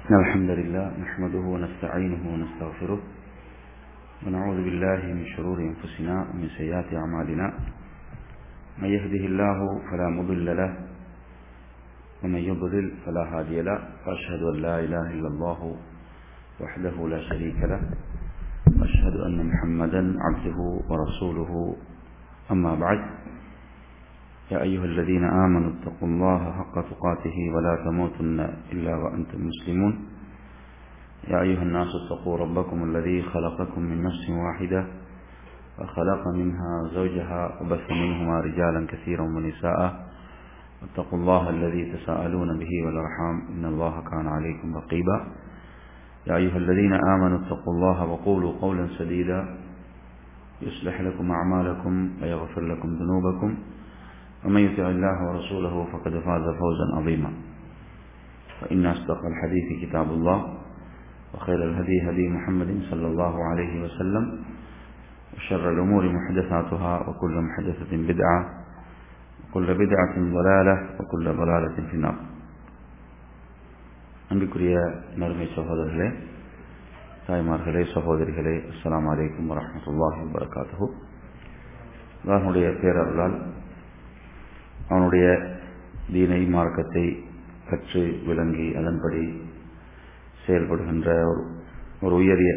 إن الحمد لله نحمده ونستعينه ونستغفره ونعوذ بالله من شرور أنفسنا ومن سيئات أعمالنا من يهده الله فلا مضل له ومن يضلل فلا هادي له وأشهد أن لا إله إلا الله وحده لا شريك له وأشهد أن محمدا عبده ورسوله أما بعد يا أيها الذين آمنوا اتقوا الله حق تقاته ولا تموتن إلا وأنتم مسلمون يا أيها الناس اتقوا ربكم الذي خلقكم من نفس واحدة وخلق منها زوجها وبث منهما رجالا كثيرا ونساء واتقوا الله الذي تساءلون به والأرحام إن الله كان عليكم رقيبا يا أيها الذين آمنوا اتقوا الله وقولوا قولا سديدا يصلح لكم أعمالكم ويغفر لكم ذنوبكم ومن يطع الله ورسوله فقد فاز فوزا عظيما فإن أصدق الحديث كتاب الله وخير الهدي هدي محمد صلى الله عليه وسلم وشر الأمور محدثاتها وكل محدثة بدعة وكل بدعة ضلالة وكل ضلالة في النار அன்புக்குரிய நறுமை சகோதரர்களே தாய்மார்களே சகோதரிகளே அஸ்லாம் வலைக்கம் வரமத்துல்லாஹி வரகாத்து அவனுடைய பேரர்களால் அவனுடைய தீனை மார்க்கத்தை கற்று விளங்கி அதன்படி செயல்படுகின்ற ஒரு ஒரு உயரிய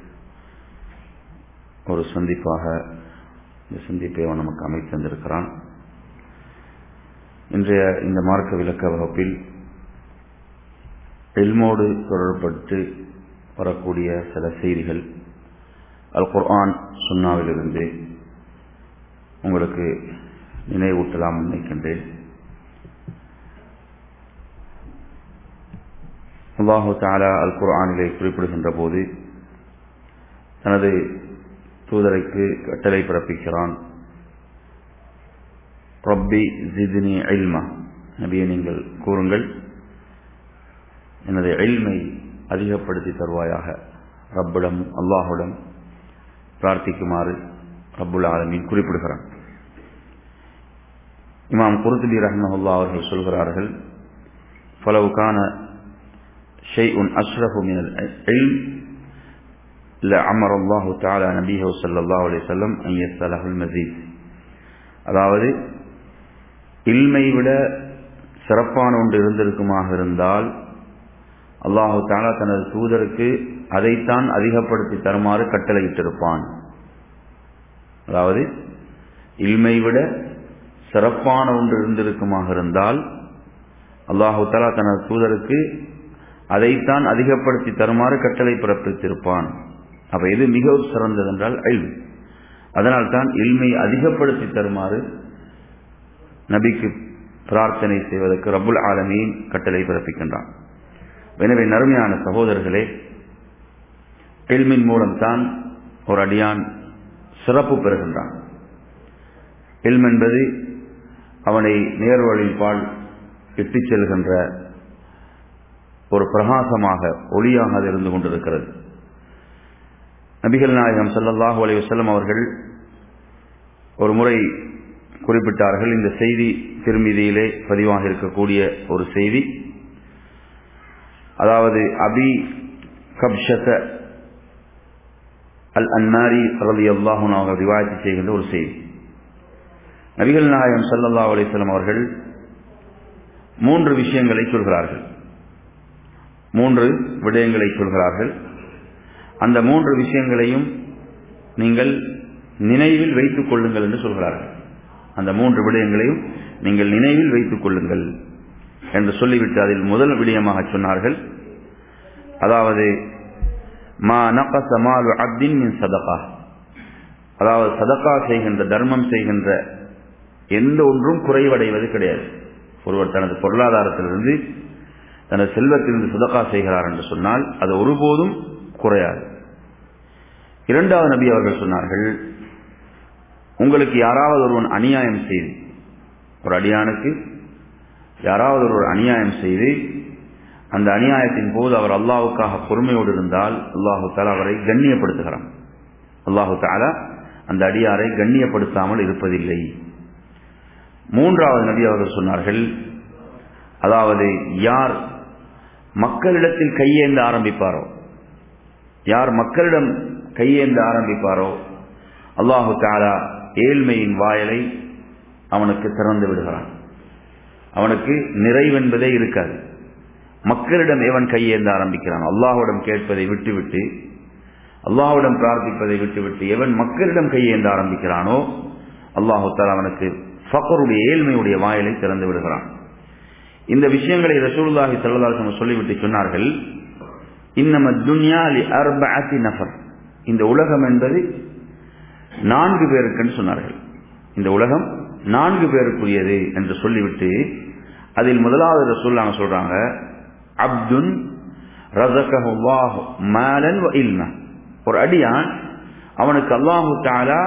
ஒரு சந்திப்பாக இந்த சந்திப்பை அவன் நமக்கு அமைத்தந்திருக்கிறான் இன்றைய இந்த மார்க்க விளக்க வகுப்பில் எல்மோடு தொடர்பட்டு வரக்கூடிய சில செய்திகள் அல் குர்ஆன் சுன்னாவிலிருந்து உங்களுக்கு நினைவூட்டலாம் நினைக்கின்றேன் அல்லாஹு தாலா அல் குர்ஆனிலே குறிப்பிடுகின்ற போது தனது தூதரைக்கு கட்டளை பிறப்பிக்கிறான் ரப்பி ஜிதினி அல்மா நபியை நீங்கள் கூறுங்கள் எனது எல்மை அதிகப்படுத்தி தருவாயாக ரப்பிடம் அல்லாஹுடன் பிரார்த்திக்குமாறு ரப்புல் ஆலமீன் குறிப்பிடுகிறான் இமாம் குருத்துபி ரஹ்மஹுல்லா அவர்கள் சொல்கிறார்கள் فلو كان شيء أشرف من العلم لعمر الله تعالى نبيه صلى الله عليه وسلم أن يسأله المزيد அதாவது இல்மை விட சிறப்பான ஒன்று இருந்திருக்குமாக இருந்தால் அல்லாஹு தாலா தனது தூதருக்கு அதைத்தான் அதிகப்படுத்தி தருமாறு கட்டளையிட்டிருப்பான் அதாவது இல்மை விட சிறப்பான ஒன்று இருந்திருக்குமாக இருந்தால் அல்லாஹு தாலா தனது தூதருக்கு அதைத்தான் அதிகப்படுத்தி தருமாறு கட்டளை பிறப்பித்திருப்பான் அப்ப எது மிகவும் சிறந்தது என்றால் அல்வி அதனால் தான் இல்மை அதிகப்படுத்தி தருமாறு நபிக்கு பிரார்த்தனை செய்வதற்கு ரபுல் ஆலமியின் கட்டளை பிறப்பிக்கின்றான் எனவே நறுமையான சகோதரர்களே எல்மின் மூலம்தான் ஒரு அடியான் சிறப்பு பெறுகின்றான் எல்ம் என்பது அவனை நேர்வழிப்பால் இட்டுச் செல்கின்ற ஒரு பிரகாசமாக ஒளியாக அது இருந்து கொண்டிருக்கிறது நபிகள் நாயகம் சல்லல்லாஹு அலி வசல்லம் அவர்கள் ஒரு முறை குறிப்பிட்டார்கள் இந்த செய்தி திருமதியிலே பதிவாக இருக்கக்கூடிய ஒரு செய்தி அதாவது அபி கப்ஷத அல் அன்னாரி ரதி அல்லாஹூன் அவர்கள் ரிவாயத்து செய்கின்ற ஒரு செய்தி நபிகள் நாயகம் சல்லல்லா அலிஸ்லாம் அவர்கள் மூன்று விஷயங்களை சொல்கிறார்கள் மூன்று விடயங்களை சொல்கிறார்கள் அந்த மூன்று விஷயங்களையும் நீங்கள் நினைவில் வைத்துக் கொள்ளுங்கள் என்று சொல்கிறார்கள் அந்த மூன்று விடயங்களையும் நீங்கள் நினைவில் வைத்துக் கொள்ளுங்கள் என்று சொல்லிவிட்டு அதில் முதல் விடயமாக சொன்னார்கள் அதாவது மா நகச மாலு அப்தின் மின் சதகா அதாவது சதகா செய்கின்ற தர்மம் செய்கின்ற எந்த ஒன்றும் குறைவடைவது கிடையாது ஒருவர் தனது பொருளாதாரத்திலிருந்து தனது செல்வத்திலிருந்து சதகா செய்கிறார் என்று சொன்னால் அது ஒருபோதும் குறையாது இரண்டாவது நபி அவர்கள் சொன்னார்கள் உங்களுக்கு யாராவது ஒருவன் அநியாயம் செய்து ஒரு அடியானுக்கு யாராவது ஒரு அநியாயம் செய்து அந்த அநியாயத்தின் போது அவர் அல்லாவுக்காக பொறுமையோடு இருந்தால் அல்லாஹு தாலா அவரை கண்ணியப்படுத்துகிறான் அல்லாஹு தாலா அந்த அடியாரை கண்ணியப்படுத்தாமல் இருப்பதில்லை மூன்றாவது நபி அவர்கள் சொன்னார்கள் அதாவது யார் மக்களிடத்தில் கையேந்த ஆரம்பிப்பாரோ யார் மக்களிடம் கையேந்த ஆரம்பிப்பாரோ அல்லாஹு தாலா ஏழ்மையின் வாயலை அவனுக்கு திறந்து விடுகிறான் அவனுக்கு நிறைவென்பதே இருக்காது மக்களிடம் எவன் கையேந்த ஆரம்பிக்கிறான் அல்லாஹுடன் கேட்பதை விட்டுவிட்டு அல்லாஹுடன் பிரார்த்திப்பதை விட்டுவிட்டு எவன் மக்களிடம் கையேந்த ஆரம்பிக்கிறானோ அல்லாஹு தாலா அவனுக்கு ஃபக்கருடைய ஏழ்மையுடைய வாயிலை திறந்து விடுகிறான் இந்த விஷயங்களை ரசூலுல்லாஹி சல்லாஹம் சொல்லிவிட்டு சொன்னார்கள் இன்னம துன்யாலி அர்பஅத்தி நஃபர் இந்த உலகம் என்பது நான்கு பேருக்குன்னு சொன்னார்கள் இந்த உலகம் நான்கு பேருக்குரியது என்று சொல்லிவிட்டு அதில் முதலாவது ரசூல்லாங்க சொல்றாங்க அப்துன் ரசகஹுல்லாஹு மாலன் வ இல்ம ஒரு அடியான் அவனுக்கு அல்லாஹு தாலா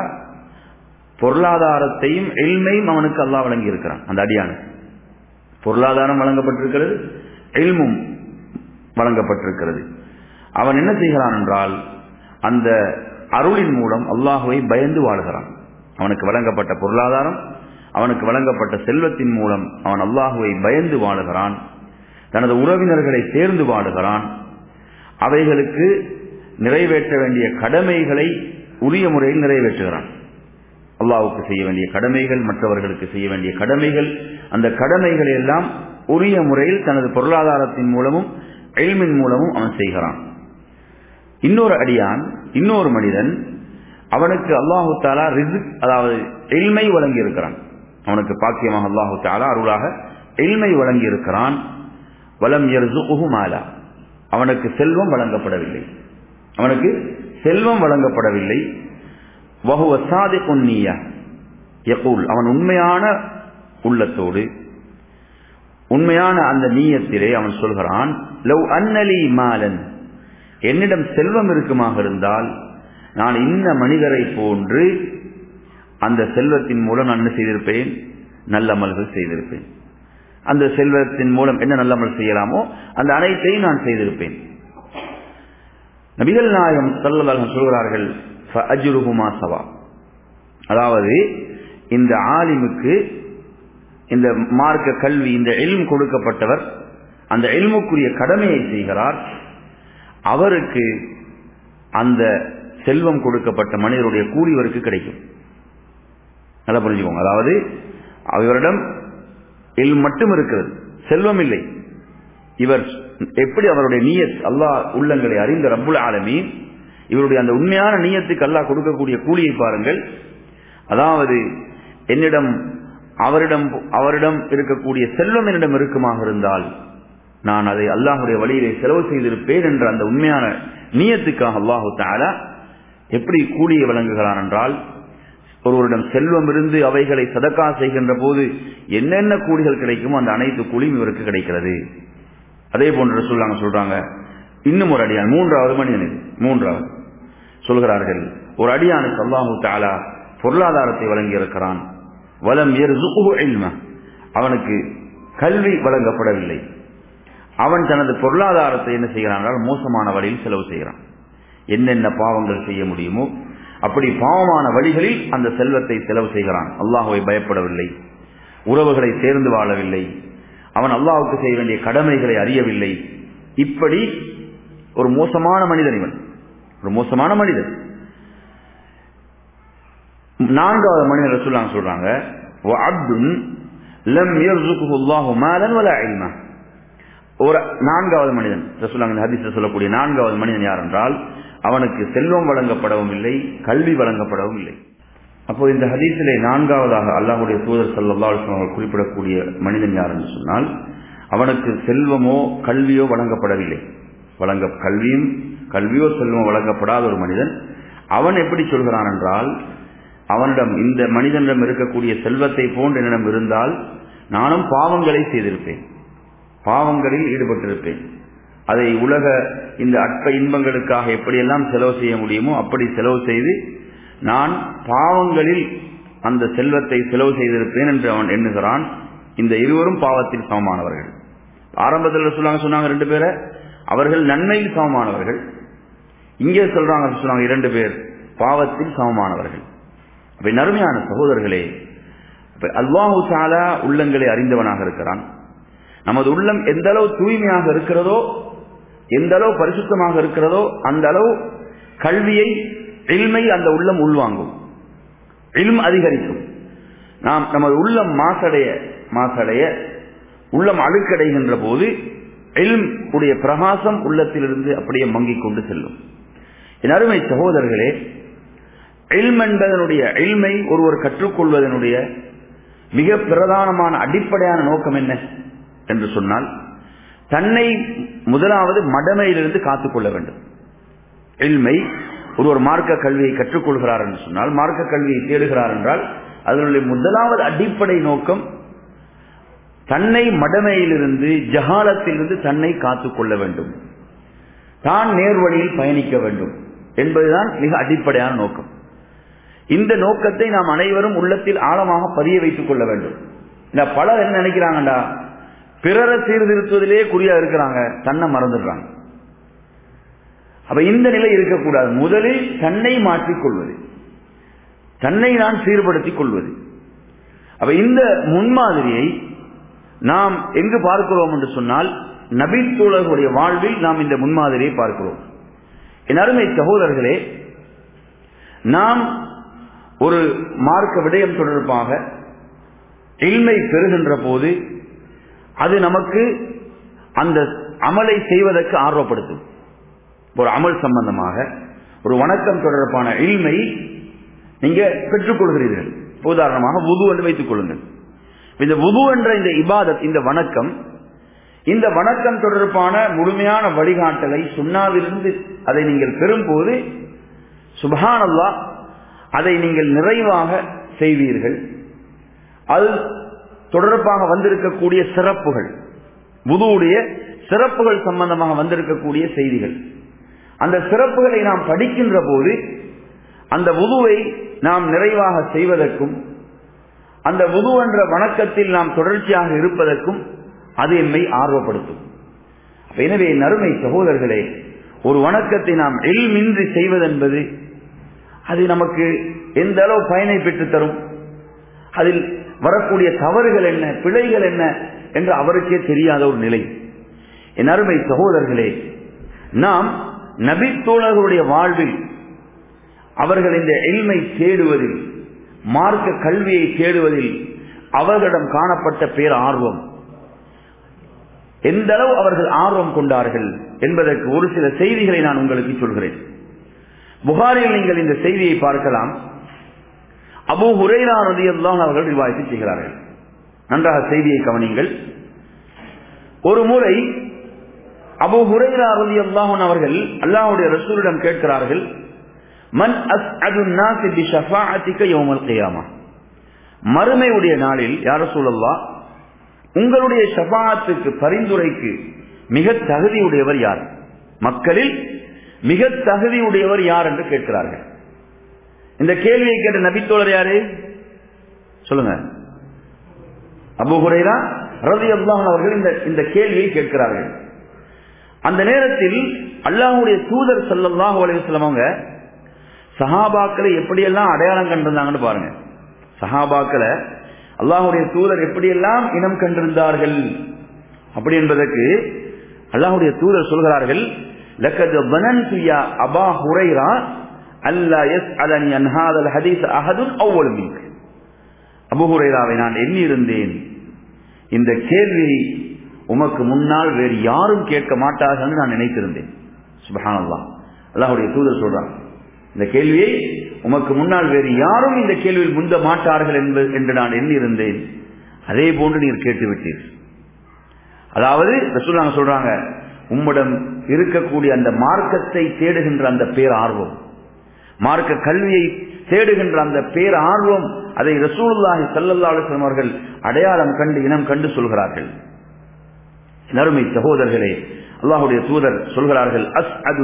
பொருளாதாரத்தையும் எல்மையும் அவனுக்கு அல்லாஹ் வழங்கி இருக்கிறான் அந்த அடியானுக்கு பொருளாதாரம் வழங்கப்பட்டிருக்கிறது எல்மும் வழங்கப்பட்டிருக்கிறது அவன் என்ன செய்கிறான் என்றால் அந்த அருளின் மூலம் அல்லாஹுவை பயந்து வாழ்கிறான் அவனுக்கு வழங்கப்பட்ட பொருளாதாரம் அவனுக்கு வழங்கப்பட்ட செல்வத்தின் மூலம் அவன் அல்லாஹுவை பயந்து வாழுகிறான் தனது உறவினர்களை சேர்ந்து வாழுகிறான் அவைகளுக்கு நிறைவேற்ற வேண்டிய கடமைகளை உரிய முறையில் நிறைவேற்றுகிறான் அல்லாவுக்கு செய்ய வேண்டிய கடமைகள் மற்றவர்களுக்கு செய்ய வேண்டிய கடமைகள் அந்த கடமைகளை எல்லாம் உரிய முறையில் தனது பொருளாதாரத்தின் மூலமும் எல்மின் மூலமும் அவன் செய்கிறான் இன்னொரு அடியான் இன்னொரு மனிதன் அவனுக்கு அல்லாஹு தாலா ரிசிக் அதாவது எல்மை வழங்கி இருக்கிறான் அவனுக்கு பாக்கியமாக அல்லாஹு தாலா அருளாக எல்மை வழங்கி இருக்கிறான் வலம் எர்சுகு மாலா அவனுக்கு செல்வம் வழங்கப்படவில்லை அவனுக்கு செல்வம் வழங்கப்படவில்லை வகுவ சாதி பொன்னியா யகூல் அவன் உண்மையான உள்ளத்தோடு உண்மையான அந்த நீயத்திலே அவன் சொல்கிறான் லவ் அன்னலி மாலன் என்னிடம் செல்வம் இருக்குமாக இருந்தால் நான் இன்ன மனிதரை போன்று அந்த செல்வத்தின் மூலம் நான் என்ன செய்திருப்பேன் நல்ல அமல்கள் செய்திருப்பேன் அந்த செல்வத்தின் மூலம் என்ன நல்ல அமல் செய்யலாமோ அந்த அனைத்தையும் நான் செய்திருப்பேன் நபிகள் நாயகம் சல்லல்லாஹு சொல்கிறார்கள் அஜுருகுமா சவா அதாவது இந்த ஆலிமுக்கு இந்த மார்க்க கல்வி இந்த எல்ம் கொடுக்கப்பட்டவர் அந்த எல்முக்குரிய கடமையை செய்கிறார் அவருக்கு அந்த செல்வம் கொடுக்கப்பட்ட மனிதருடைய கூலி இவருக்கு கிடைக்கும் நல்லா புரிஞ்சுக்கோங்க அதாவது அவரிடம் எல் மட்டும் இருக்கிறது செல்வம் இல்லை இவர் எப்படி அவருடைய நீயத் அல்லாஹ் உள்ளங்களை அறிந்த ரப்புல் ஆலமி இவருடைய அந்த உண்மையான நீயத்துக்கு அல்லாஹ் கொடுக்கக்கூடிய கூலியை பாருங்கள் அதாவது என்னிடம் அவரிடம் அவரிடம் இருக்கக்கூடிய செல்வம் என்னிடம் இருக்குமாக இருந்தால் நான் அதை அல்லாஹுடைய வழியிலே செலவு செய்திருப்பேன் என்ற அந்த உண்மையான நீயத்துக்காக அல்லாஹு தாலா எப்படி கூலியை வழங்குகிறான் என்றால் ஒருவரிடம் செல்வம் இருந்து அவைகளை சதக்கா செய்கின்ற போது என்னென்ன கூலிகள் கிடைக்குமோ அந்த அனைத்து கூலியும் இவருக்கு கிடைக்கிறது அதே போன்று சொல்லாங்க சொல்றாங்க இன்னும் ஒரு அடியான் மூன்றாவது மனிதன் இது மூன்றாவது சொல்கிறார்கள் ஒரு அடியானுக்கு அல்லாஹு தாலா பொருளாதாரத்தை வழங்கி இருக்கிறான் வலம் அவனுக்கு கல்வி வழங்கப்படவில்லை அவன் தனது பொருளாதாரத்தை என்ன செய்கிறான் மோசமான வழியில் செலவு செய்கிறான் என்னென்ன பாவங்கள் செய்ய முடியுமோ அப்படி பாவமான வழிகளில் அந்த செல்வத்தை செலவு செய்கிறான் அல்லாஹுவை பயப்படவில்லை உறவுகளை சேர்ந்து வாழவில்லை அவன் அல்லாஹுக்கு செய்ய வேண்டிய கடமைகளை அறியவில்லை இப்படி ஒரு மோசமான மனிதன் இவன் ஒரு மோசமான மனிதன் நான்காவது மனிதர் சொல்லாங்க சொல்றாங்க ஒரு நான்காவது மனிதன் ரசூலாங்க ஹதீஸ் சொல்லக்கூடிய நான்காவது மனிதன் யார் என்றால் அவனுக்கு செல்வம் வழங்கப்படவும் இல்லை கல்வி வழங்கப்படவும் இல்லை அப்போ இந்த ஹதீஸிலே நான்காவதாக அல்லாஹுடைய தூதர் சல்லா அவர்கள் குறிப்பிடக்கூடிய மனிதன் யார் என்று சொன்னால் அவனுக்கு செல்வமோ கல்வியோ வழங்கப்படவில்லை வழங்க கல்வியும் கல்வியோ செல்வம் வழங்கப்படாத ஒரு மனிதன் அவன் எப்படி சொல்கிறான் என்றால் அவனிடம் இந்த மனிதனிடம் இருக்கக்கூடிய செல்வத்தை போன்று என்னிடம் இருந்தால் நானும் பாவங்களை செய்திருப்பேன் பாவங்களில் ஈடுபட்டிருப்பேன் அதை உலக இந்த அற்ப இன்பங்களுக்காக எப்படியெல்லாம் செலவு செய்ய முடியுமோ அப்படி செலவு செய்து நான் பாவங்களில் அந்த செல்வத்தை செலவு செய்திருப்பேன் என்று அவன் எண்ணுகிறான் இந்த இருவரும் பாவத்தில் சமமானவர்கள் ஆரம்பத்தில் சொன்னாங்க சொன்னாங்க ரெண்டு பேரை அவர்கள் நன்மையில் சமமானவர்கள் இங்கே சொல்றாங்க சொன்னாங்க இரண்டு பேர் பாவத்தில் சமமானவர்கள் அப்ப நறுமையான சகோதரர்களே அல்லாஹு சாலா உள்ளங்களை அறிந்தவனாக இருக்கிறான் நமது உள்ளம் எந்த அளவு தூய்மையாக இருக்கிறதோ எந்த அளவு பரிசுத்தமாக இருக்கிறதோ அந்த அளவு கல்வியை இல்மை அந்த உள்ளம் உள்வாங்கும் இல்ம் அதிகரிக்கும் நாம் நமது உள்ளம் மாசடைய மாசடைய உள்ளம் அழுக்கடைகின்ற போது இல்ம் உடைய பிரகாசம் உள்ளத்திலிருந்து அப்படியே மங்கிக் கொண்டு செல்லும் என் அருமை சகோதரர்களே இல்ம் என்பதனுடைய இல்மை ஒருவர் கற்றுக்கொள்வதனுடைய மிக பிரதானமான அடிப்படையான நோக்கம் என்ன என்று சொன்னால் தன்னை முதலாவது மடமையிலிருந்து காத்துக்கொள்ள வேண்டும் இல்மை ஒருவர் மார்க்க கல்வியை கற்றுக்கொள்கிறார் என்று சொன்னால் மார்க்க கல்வியை தேடுகிறார் என்றால் அதனுடைய முதலாவது அடிப்படை நோக்கம் தன்னை மடமையிலிருந்து ஜகாலத்திலிருந்து தன்னை காத்துக்கொள்ள வேண்டும் தான் நேர்வழியில் பயணிக்க வேண்டும் என்பதுதான் மிக அடிப்படையான நோக்கம் இந்த நோக்கத்தை நாம் அனைவரும் உள்ளத்தில் ஆழமாக பதிய வைத்துக் கொள்ள வேண்டும் இந்த பலர் என்ன நினைக்கிறாங்கடா பிறரை சீர்திருத்துவதிலே குறியா இருக்கிறாங்க தன்னை மறந்துடுறாங்க அப்ப இந்த நிலை இருக்கக்கூடாது முதலில் தன்னை மாற்றிக் கொள்வது தன்னை நான் சீர்படுத்திக் கொள்வது அப்ப இந்த முன்மாதிரியை நாம் எங்கு பார்க்கிறோம் என்று சொன்னால் நபித்தோழர்களுடைய வாழ்வில் நாம் இந்த முன்மாதிரியை பார்க்கிறோம் என் அருமை சகோதரர்களே நாம் ஒரு மார்க்க விடயம் தொடர்பாக இல்மை பெறுகின்ற போது அது நமக்கு அந்த அமலை செய்வதற்கு ஆர்வப்படுத்தும் ஒரு அமல் சம்பந்தமாக ஒரு வணக்கம் தொடர்பான இல்மை நீங்க பெற்றுக்கொள்கிறீர்கள் உதாரணமாக வுது என்று வைத்துக் கொள்ளுங்கள் இந்த வுது என்ற இந்த இபாதத் இந்த வணக்கம் இந்த வணக்கம் தொடர்பான முழுமையான வழிகாட்டலை சுண்ணாவிலிருந்து அதை நீங்கள் பெறும்போது சுபஹானல்லா அதை நீங்கள் நிறைவாக செய்வீர்கள் அது தொடர்பாக வந்திருக்கக்கூடிய சிறப்புகள் புதுவுடைய சிறப்புகள் சம்பந்தமாக வந்திருக்கக்கூடிய செய்திகள் அந்த சிறப்புகளை நாம் படிக்கின்ற போது அந்த உதுவை நாம் நிறைவாக செய்வதற்கும் அந்த உது என்ற வணக்கத்தில் நாம் தொடர்ச்சியாக இருப்பதற்கும் அது என்னை ஆர்வப்படுத்தும் எனவே நறுமை சகோதரர்களே ஒரு வணக்கத்தை நாம் எல்மின்றி செய்வதென்பது அது நமக்கு எந்த அளவு பயனை பெற்றுத் தரும் அதில் வரக்கூடிய தவறுகள் என்ன பிழைகள் என்ன என்று அவருக்கே தெரியாத ஒரு நிலை என் அருமை சகோதரர்களே நாம் நபித்தோழர்களுடைய வாழ்வில் அவர்கள் இந்த எல்மை தேடுவதில் மார்க்க கல்வியை தேடுவதில் அவர்களிடம் காணப்பட்ட பேர் ஆர்வம் எந்த அளவு அவர்கள் ஆர்வம் கொண்டார்கள் என்பதற்கு ஒரு சில செய்திகளை நான் உங்களுக்கு சொல்கிறேன் புகாரில் நீங்கள் இந்த செய்தியை பார்க்கலாம் அபு ஹுரைரா ரதியல்லான் அவர்கள் விவாதித்து செய்கிறார்கள் நன்றாக செய்தியை கவனிங்கள் ஒரு முறை அபு ஹுரைரா ரதியல்லாஹன் அவர்கள் அல்லாஹுடைய ரசூலிடம் கேட்கிறார்கள் மன் அஸ் அது நாசி ஷஃபாஅத்திக்க யௌமல் கியாமா மறுமையுடைய நாளில் யார சூழல்லா உங்களுடைய ஷபாத்துக்கு பரிந்துரைக்கு மிக தகுதியுடையவர் யார் மக்களில் மிக தகுதியுடையவர் யார் என்று கேட்கிறார்கள் இந்த கேள்வியை கேட்ட நபித்தோழர் யாரு சொல்லுங்க அபு ஹுரைரா ரவி அல்லாஹ் அவர்கள் இந்த இந்த கேள்வியை கேட்கிறார்கள் அந்த நேரத்தில் அல்லாஹுடைய தூதர் சல்லாஹூ அலையம் அவங்க சஹாபாக்களை எப்படியெல்லாம் அடையாளம் கண்டிருந்தாங்கன்னு பாருங்க சஹாபாக்களை அல்லாஹுடைய தூதர் எப்படியெல்லாம் இனம் கண்டிருந்தார்கள் அப்படி என்பதற்கு அல்லாஹுடைய தூதர் சொல்கிறார்கள் லக்கது பனன்துயா அபா ஹுரைரா அல்லா எஸ் அலனி அன்ஹாதல் ஹதீஸ் அஹதுன் அவ்வளவு மின்க் அபு ஹுரைராவை நான் எண்ணி இருந்தேன் இந்த கேள்வி உமக்கு முன்னால் வேறு யாரும் கேட்க மாட்டார்கள் நான் நினைத்திருந்தேன் சுபஹானல்லா அல்லாஹுடைய தூதர் சொல்றான் இந்த கேள்வியை உமக்கு முன்னால் வேறு யாரும் இந்த கேள்வியில் முந்த மாட்டார்கள் என்று நான் எண்ணியிருந்தேன் அதே போன்று நீர் கேட்டுவிட்டீர் அதாவது ரசூலாங்க சொல்றாங்க உம்மிடம் இருக்கக்கூடிய அந்த மார்க்கத்தை தேடுகின்ற அந்த பேர் ஆர்வம் மார்க்க கல்வியை தேடுகின்ற அந்த பேர் ஆர்வம் அதை ரசூலுல்லாஹி சல்லல்லா அலுவலம் அவர்கள் அடையாளம் கண்டு இனம் கண்டு சொல்கிறார்கள் நறுமை சகோதரர்களே அல்லாஹுடைய தூதர் சொல்கிறார்கள் அஸ் அது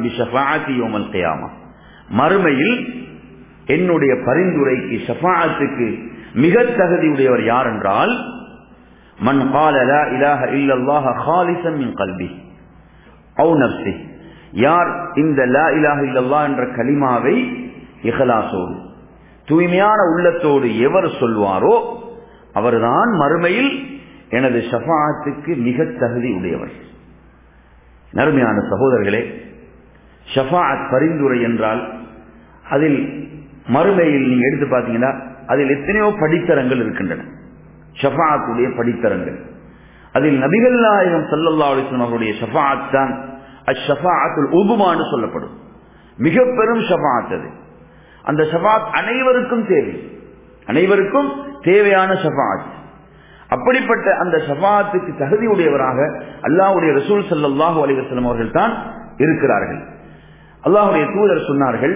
மறுமையில் என்னுடைய பரிந்துரைக்கு ஷஃபாத்துக்கு மிக தகுதியுடையவர் யார் என்றால் மன் கால லா இலாஹ இல்லல்லாஹ ஹாலிசம் மின் கல்வி அவு நப்சி யார் இந்த லா இலாஹ இல்லல்லா என்ற கலிமாவை இஹலாசோடு தூய்மையான உள்ளத்தோடு எவர் சொல்வாரோ அவர்தான் மறுமையில் எனது ஷஃபாத்துக்கு மிக தகுதி உடையவர் நறுமையான சகோதரர்களே ஷஃபாத் பரிந்துரை என்றால் அதில் மறுமையில் நீங்க எடுத்து பார்த்தீங்கன்னா அதில் எத்தனையோ படித்தரங்கள் இருக்கின்றன ஷஃபாத்துடைய படித்தரங்கள் அதில் நபிகள் நாயகம் சல்லல்லா அலிஸ்லாம் அவருடைய ஷஃபாத் தான் அஷஃபாத்துல் உபுமான்னு சொல்லப்படும் மிக பெரும் ஷஃபாத் அது அந்த ஷஃபாத் அனைவருக்கும் தேவை அனைவருக்கும் தேவையான ஷஃபாத் அப்படிப்பட்ட அந்த ஷஃபாத்துக்கு தகுதியுடையவராக அல்லாஹுடைய ரசூல் சல்லாஹூ அலிவசலம் அவர்கள் தான் இருக்கிறார்கள் அல்லாஹுடைய தூதர் சொன்னார்கள்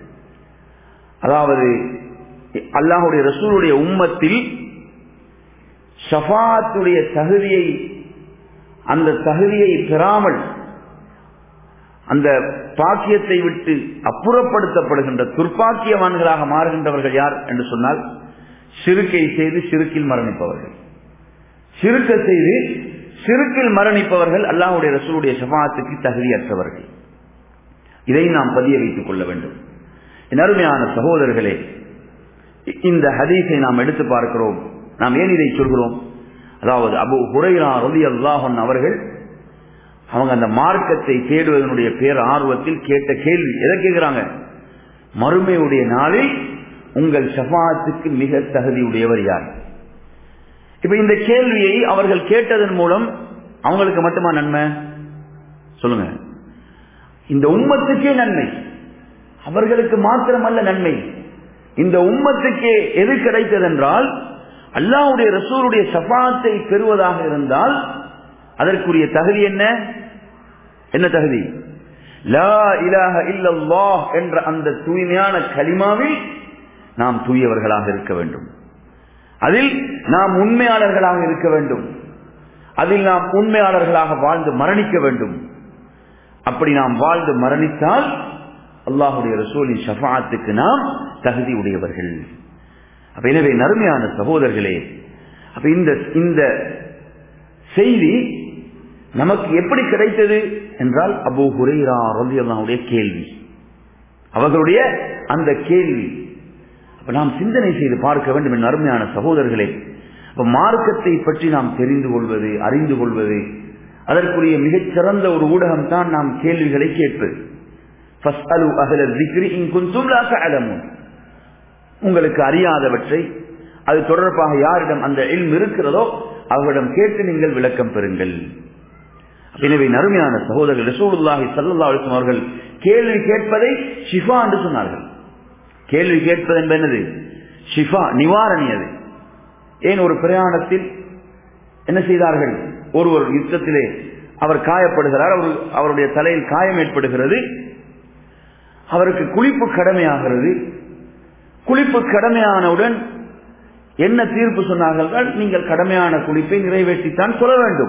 அதாவது அல்லாஹுடைய ரசூலுடைய உம்மத்தில் ஷஃபாத்துடைய தகுதியை அந்த தகுதியை பெறாமல் அந்த பாக்கியத்தை விட்டு அப்புறப்படுத்தப்படுகின்ற துர்ப்பாக்கியவான்களாக மாறுகின்றவர்கள் யார் என்று சொன்னால் சிறுக்கை செய்து சிறுக்கில் மரணிப்பவர்கள் சிறுக்க செய்து சிறுக்கில் மரணிப்பவர்கள் அல்லாஹுடைய ரசூலுடைய ஷபாத்துக்கு தகுதியற்றவர்கள் இதை நாம் பதிய வைத்துக் கொள்ள வேண்டும் என் அருமையான சகோதரர்களே இந்த ஹதீஸை நாம் எடுத்து பார்க்கிறோம் நாம் ஏன் இதை சொல்கிறோம் அதாவது அபு ஹுரைரா ரவி அல்லாஹன் அவர்கள் அவங்க அந்த மார்க்கத்தை தேடுவதனுடைய பேர் ஆர்வத்தில் கேட்ட கேள்வி எதை கேட்கிறாங்க மறுமையுடைய நாளில் உங்கள் ஷபாத்துக்கு மிக தகுதி உடையவர் யார் இப்ப இந்த கேள்வியை அவர்கள் கேட்டதன் மூலம் அவங்களுக்கு மட்டுமா நன்மை சொல்லுங்க இந்த உம்மத்துக்கே நன்மை அவர்களுக்கு மாத்திரமல்ல நன்மை இந்த உம்மத்துக்கே எது கிடைத்ததென்றால் அல்லாவுடைய ரசூருடைய சபாத்தை பெறுவதாக இருந்தால் அதற்குரிய தகுதி என்ன என்ன தகுதி லா இலாஹ இல்லல்லாஹ் என்ற அந்த தூய்மையான கலிமாவில் நாம் தூயவர்களாக இருக்க வேண்டும் அதில் நாம் உண்மையாளர்களாக இருக்க வேண்டும் அதில் நாம் உண்மையாளர்களாக வாழ்ந்து மரணிக்க வேண்டும் அப்படி நாம் வாழ்ந்து மரணித்தால் அல்லாஹுடைய ரசூலின் ஷஃபாத்துக்கு நாம் தகுதி உடையவர்கள் அப்ப எனவே நறுமையான சகோதரர்களே அப்ப இந்த இந்த செய்தி நமக்கு எப்படி கிடைத்தது என்றால் அபு ஹுரைரா ரவி அல்லாவுடைய கேள்வி அவர்களுடைய அந்த கேள்வி அப்ப நாம் சிந்தனை செய்து பார்க்க வேண்டும் என் அருமையான சகோதரர்களே அப்ப மார்க்கத்தை பற்றி நாம் தெரிந்து கொள்வது அறிந்து கொள்வது அதற்குரிய மிகச்சிறந்த ஒரு ஊடகம் தான் நாம் கேள்விகளை கேட்பது உங்களுக்கு அறியாதவற்றை அது தொடர்பாக யாரிடம் அந்த எல்ம் இருக்கிறதோ அவர்களிடம் கேட்டு நீங்கள் விளக்கம் பெறுங்கள் எனவே நறுமையான சகோதரர்கள் ரசூலுல்லாஹி சல்லா அலிஸ்லாம் அவர்கள் கேள்வி கேட்பதை ஷிஃபா என்று சொன்னார்கள் கேள்வி கேட்பது என்பது என்னது ஷிஃபா நிவாரணி அது ஏன் ஒரு பிரயாணத்தில் என்ன செய்தார்கள் ஒருவர் யுத்தத்திலே அவர் காயப்படுகிறார் அவர் அவருடைய தலையில் காயம் ஏற்படுகிறது அவருக்கு குளிப்பு கடமையாகிறது குளிப்பு கடமையானவுடன் என்ன தீர்ப்பு சொன்னார்கள் நீங்கள் கடமையான குளிப்பை நிறைவேற்றித்தான் சொல்ல வேண்டும்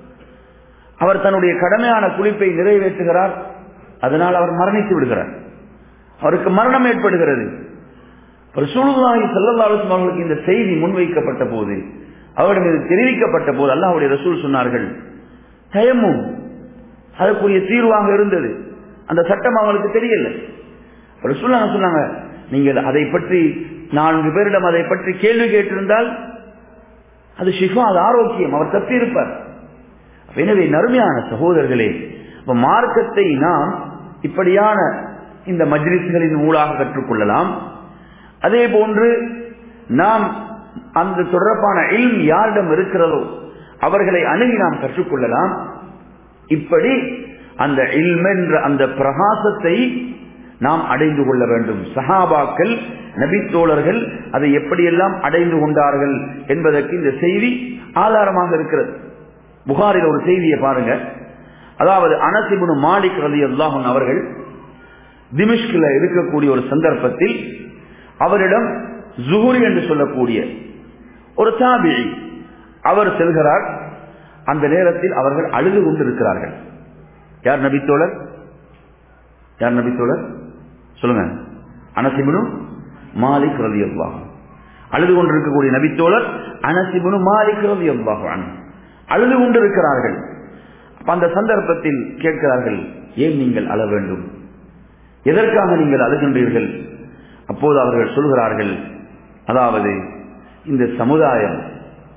அவர் தன்னுடைய கடமையான குளிப்பை நிறைவேற்றுகிறார் அதனால் அவர் மரணித்து விடுகிறார் அவருக்கு மரணம் ஏற்படுகிறது ரசூலுல்லாஹி ஸல்லல்லாஹு அலைஹி அவர்களுக்கு இந்த செய்தி முன்வைக்கப்பட்ட போது அவரிடம் இது தெரிவிக்கப்பட்ட போது அல்லாஹ்வுடைய ரசூல் சொன்னார்கள் தயமும் அதற்குரிய தீர்வாக இருந்தது அந்த சட்டம் அவங்களுக்கு தெரியல ரசூல் சொன்னாங்க நீங்கள் அதை பற்றி நான்கு பேரிடம் அதை பற்றி கேள்வி கேட்டிருந்தால் அது ஷிஃபா அது ஆரோக்கியம் அவர் தப்பி இருப்பார் எனவே நறுமையான சகோதரர்களே இப்ப மார்க்கத்தை நாம் இப்படியான இந்த மஜ்லிஸ்களின் ஊடாக கற்றுக்கொள்ளலாம் அதே போன்று நாம் அந்த தொடர்பான இல்ம் யாரிடம் இருக்கிறதோ அவர்களை அணுகி நாம் கற்றுக்கொள்ளலாம் இப்படி அந்த இல்ம் என்ற அந்த பிரகாசத்தை நாம் அடைந்து கொள்ள வேண்டும் சஹாபாக்கள் நபித்தோழர்கள் அதை எப்படியெல்லாம் அடைந்து கொண்டார்கள் என்பதற்கு இந்த செய்தி ஆதாரமாக இருக்கிறது புகாரில் ஒரு செய்தியை பாருங்க அதாவது அனசிபுனு மாலிக் ரதி அல்லாஹன் அவர்கள் திமிஷ்கில் இருக்கக்கூடிய ஒரு சந்தர்ப்பத்தில் அவரிடம் ஜுஹுரி என்று சொல்லக்கூடிய ஒரு தாபி அவர் செல்கிறார் அந்த நேரத்தில் அவர்கள் அழுது கொண்டிருக்கிறார்கள் யார் நபித்தோழர் யார் நபித்தோழர் சொல்லுங்க அனசிபுனு மாலிக் ரதி அல்லாஹ் அழுது கொண்டிருக்கக்கூடிய நபித்தோழர் அனசிபுனு மாலிக் ரதி அல்லாஹ் அழுது கொண்டிருக்கிறார்கள் அந்த சந்தர்ப்பத்தில் கேட்கிறார்கள் ஏன் நீங்கள் அழ வேண்டும் எதற்காக நீங்கள் அழுகின்றீர்கள் அப்போது அவர்கள் சொல்கிறார்கள் அதாவது இந்த சமுதாயம்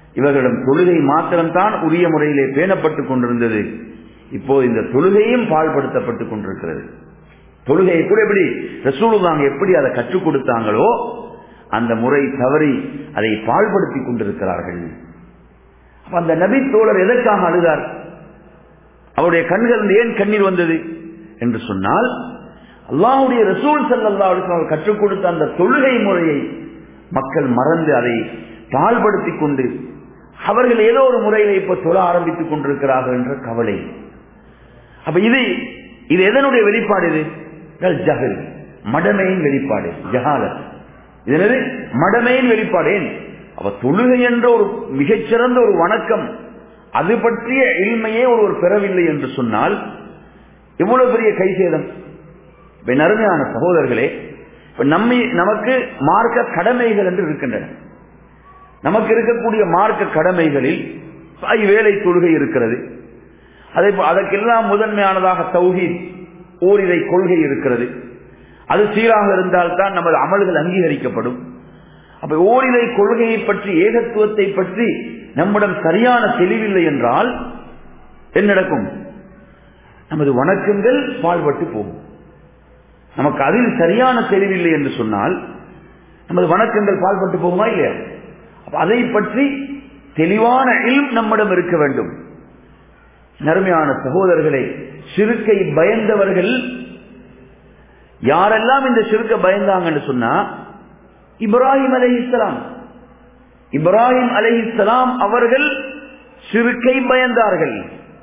இவர்களிடம் தொழுகை மாத்திரம்தான் உரிய முறையிலே பேணப்பட்டுக் கொண்டிருந்தது இப்போது இந்த தொழுகையும் பாழ்படுத்தப்பட்டுக் கொண்டிருக்கிறது தொழுகையை கூட எப்படி ரசூலுதாங்க எப்படி அதை கற்றுக் கொடுத்தாங்களோ அந்த முறை தவறி அதை பாழ்படுத்திக் கொண்டிருக்கிறார்கள் அந்த நபி தோழர் எதற்காக அழுதார் அவருடைய கண்கள் ஏன் கண்ணீர் வந்தது என்று சொன்னால் அல்லாஹுடைய ரசூல் சல்லா கற்றுக் கொடுத்த அந்த தொழுகை முறையை மக்கள் மறந்து அதை பாழ்படுத்திக் கொண்டு அவர்கள் ஏதோ ஒரு முறையில இப்ப தொழ ஆரம்பித்துக் கொண்டிருக்கிறார்கள் என்ற கவலை அப்ப இது இது எதனுடைய வெளிப்பாடு இது ஜஹல் மடமையின் வெளிப்பாடு ஜஹாலத் இதனது மடமையின் வெளிப்பாடு ஏன் அவ தொழுகை என்ற ஒரு மிகச்சிறந்த ஒரு வணக்கம் அது பற்றிய இல்மையே ஒருவர் பெறவில்லை என்று சொன்னால் எவ்வளவு பெரிய கை சேதம் அருமையான சகோதரர்களே நம்மை நமக்கு மார்க்க கடமைகள் என்று இருக்கின்றன நமக்கு இருக்கக்கூடிய மார்க்க கடமைகளில் வேலை தொழுகை இருக்கிறது அதே அதற்கெல்லாம் முதன்மையானதாக தௌஹீத் ஓரிரை கொள்கை இருக்கிறது அது சீராக இருந்தால்தான் நமது அமல்கள் அங்கீகரிக்கப்படும் அப்ப ஓரிரை கொள்கையை பற்றி ஏகத்துவத்தை பற்றி நம்மிடம் சரியான தெளிவில்லை என்றால் என்ன நடக்கும் நமது வணக்கங்கள் பாழ்பட்டு போகும் நமக்கு அதில் சரியான தெளிவில்லை என்று சொன்னால் நமது வணக்கங்கள் பாழ்பட்டு போகுமா இல்லையா அதை பற்றி தெளிவான இல் நம்மிடம் இருக்க வேண்டும் நறுமையான சகோதரர்களே சிறுக்கை பயந்தவர்கள் யாரெல்லாம் இந்த சிறுக்க பயந்தாங்கன்னு சொன்னா இப்ராஹிம் அலை இஸ்லாம் இப்ராஹிம் அலை இஸ்லாம் அவர்கள் சிறுக்கை பயந்தார்கள்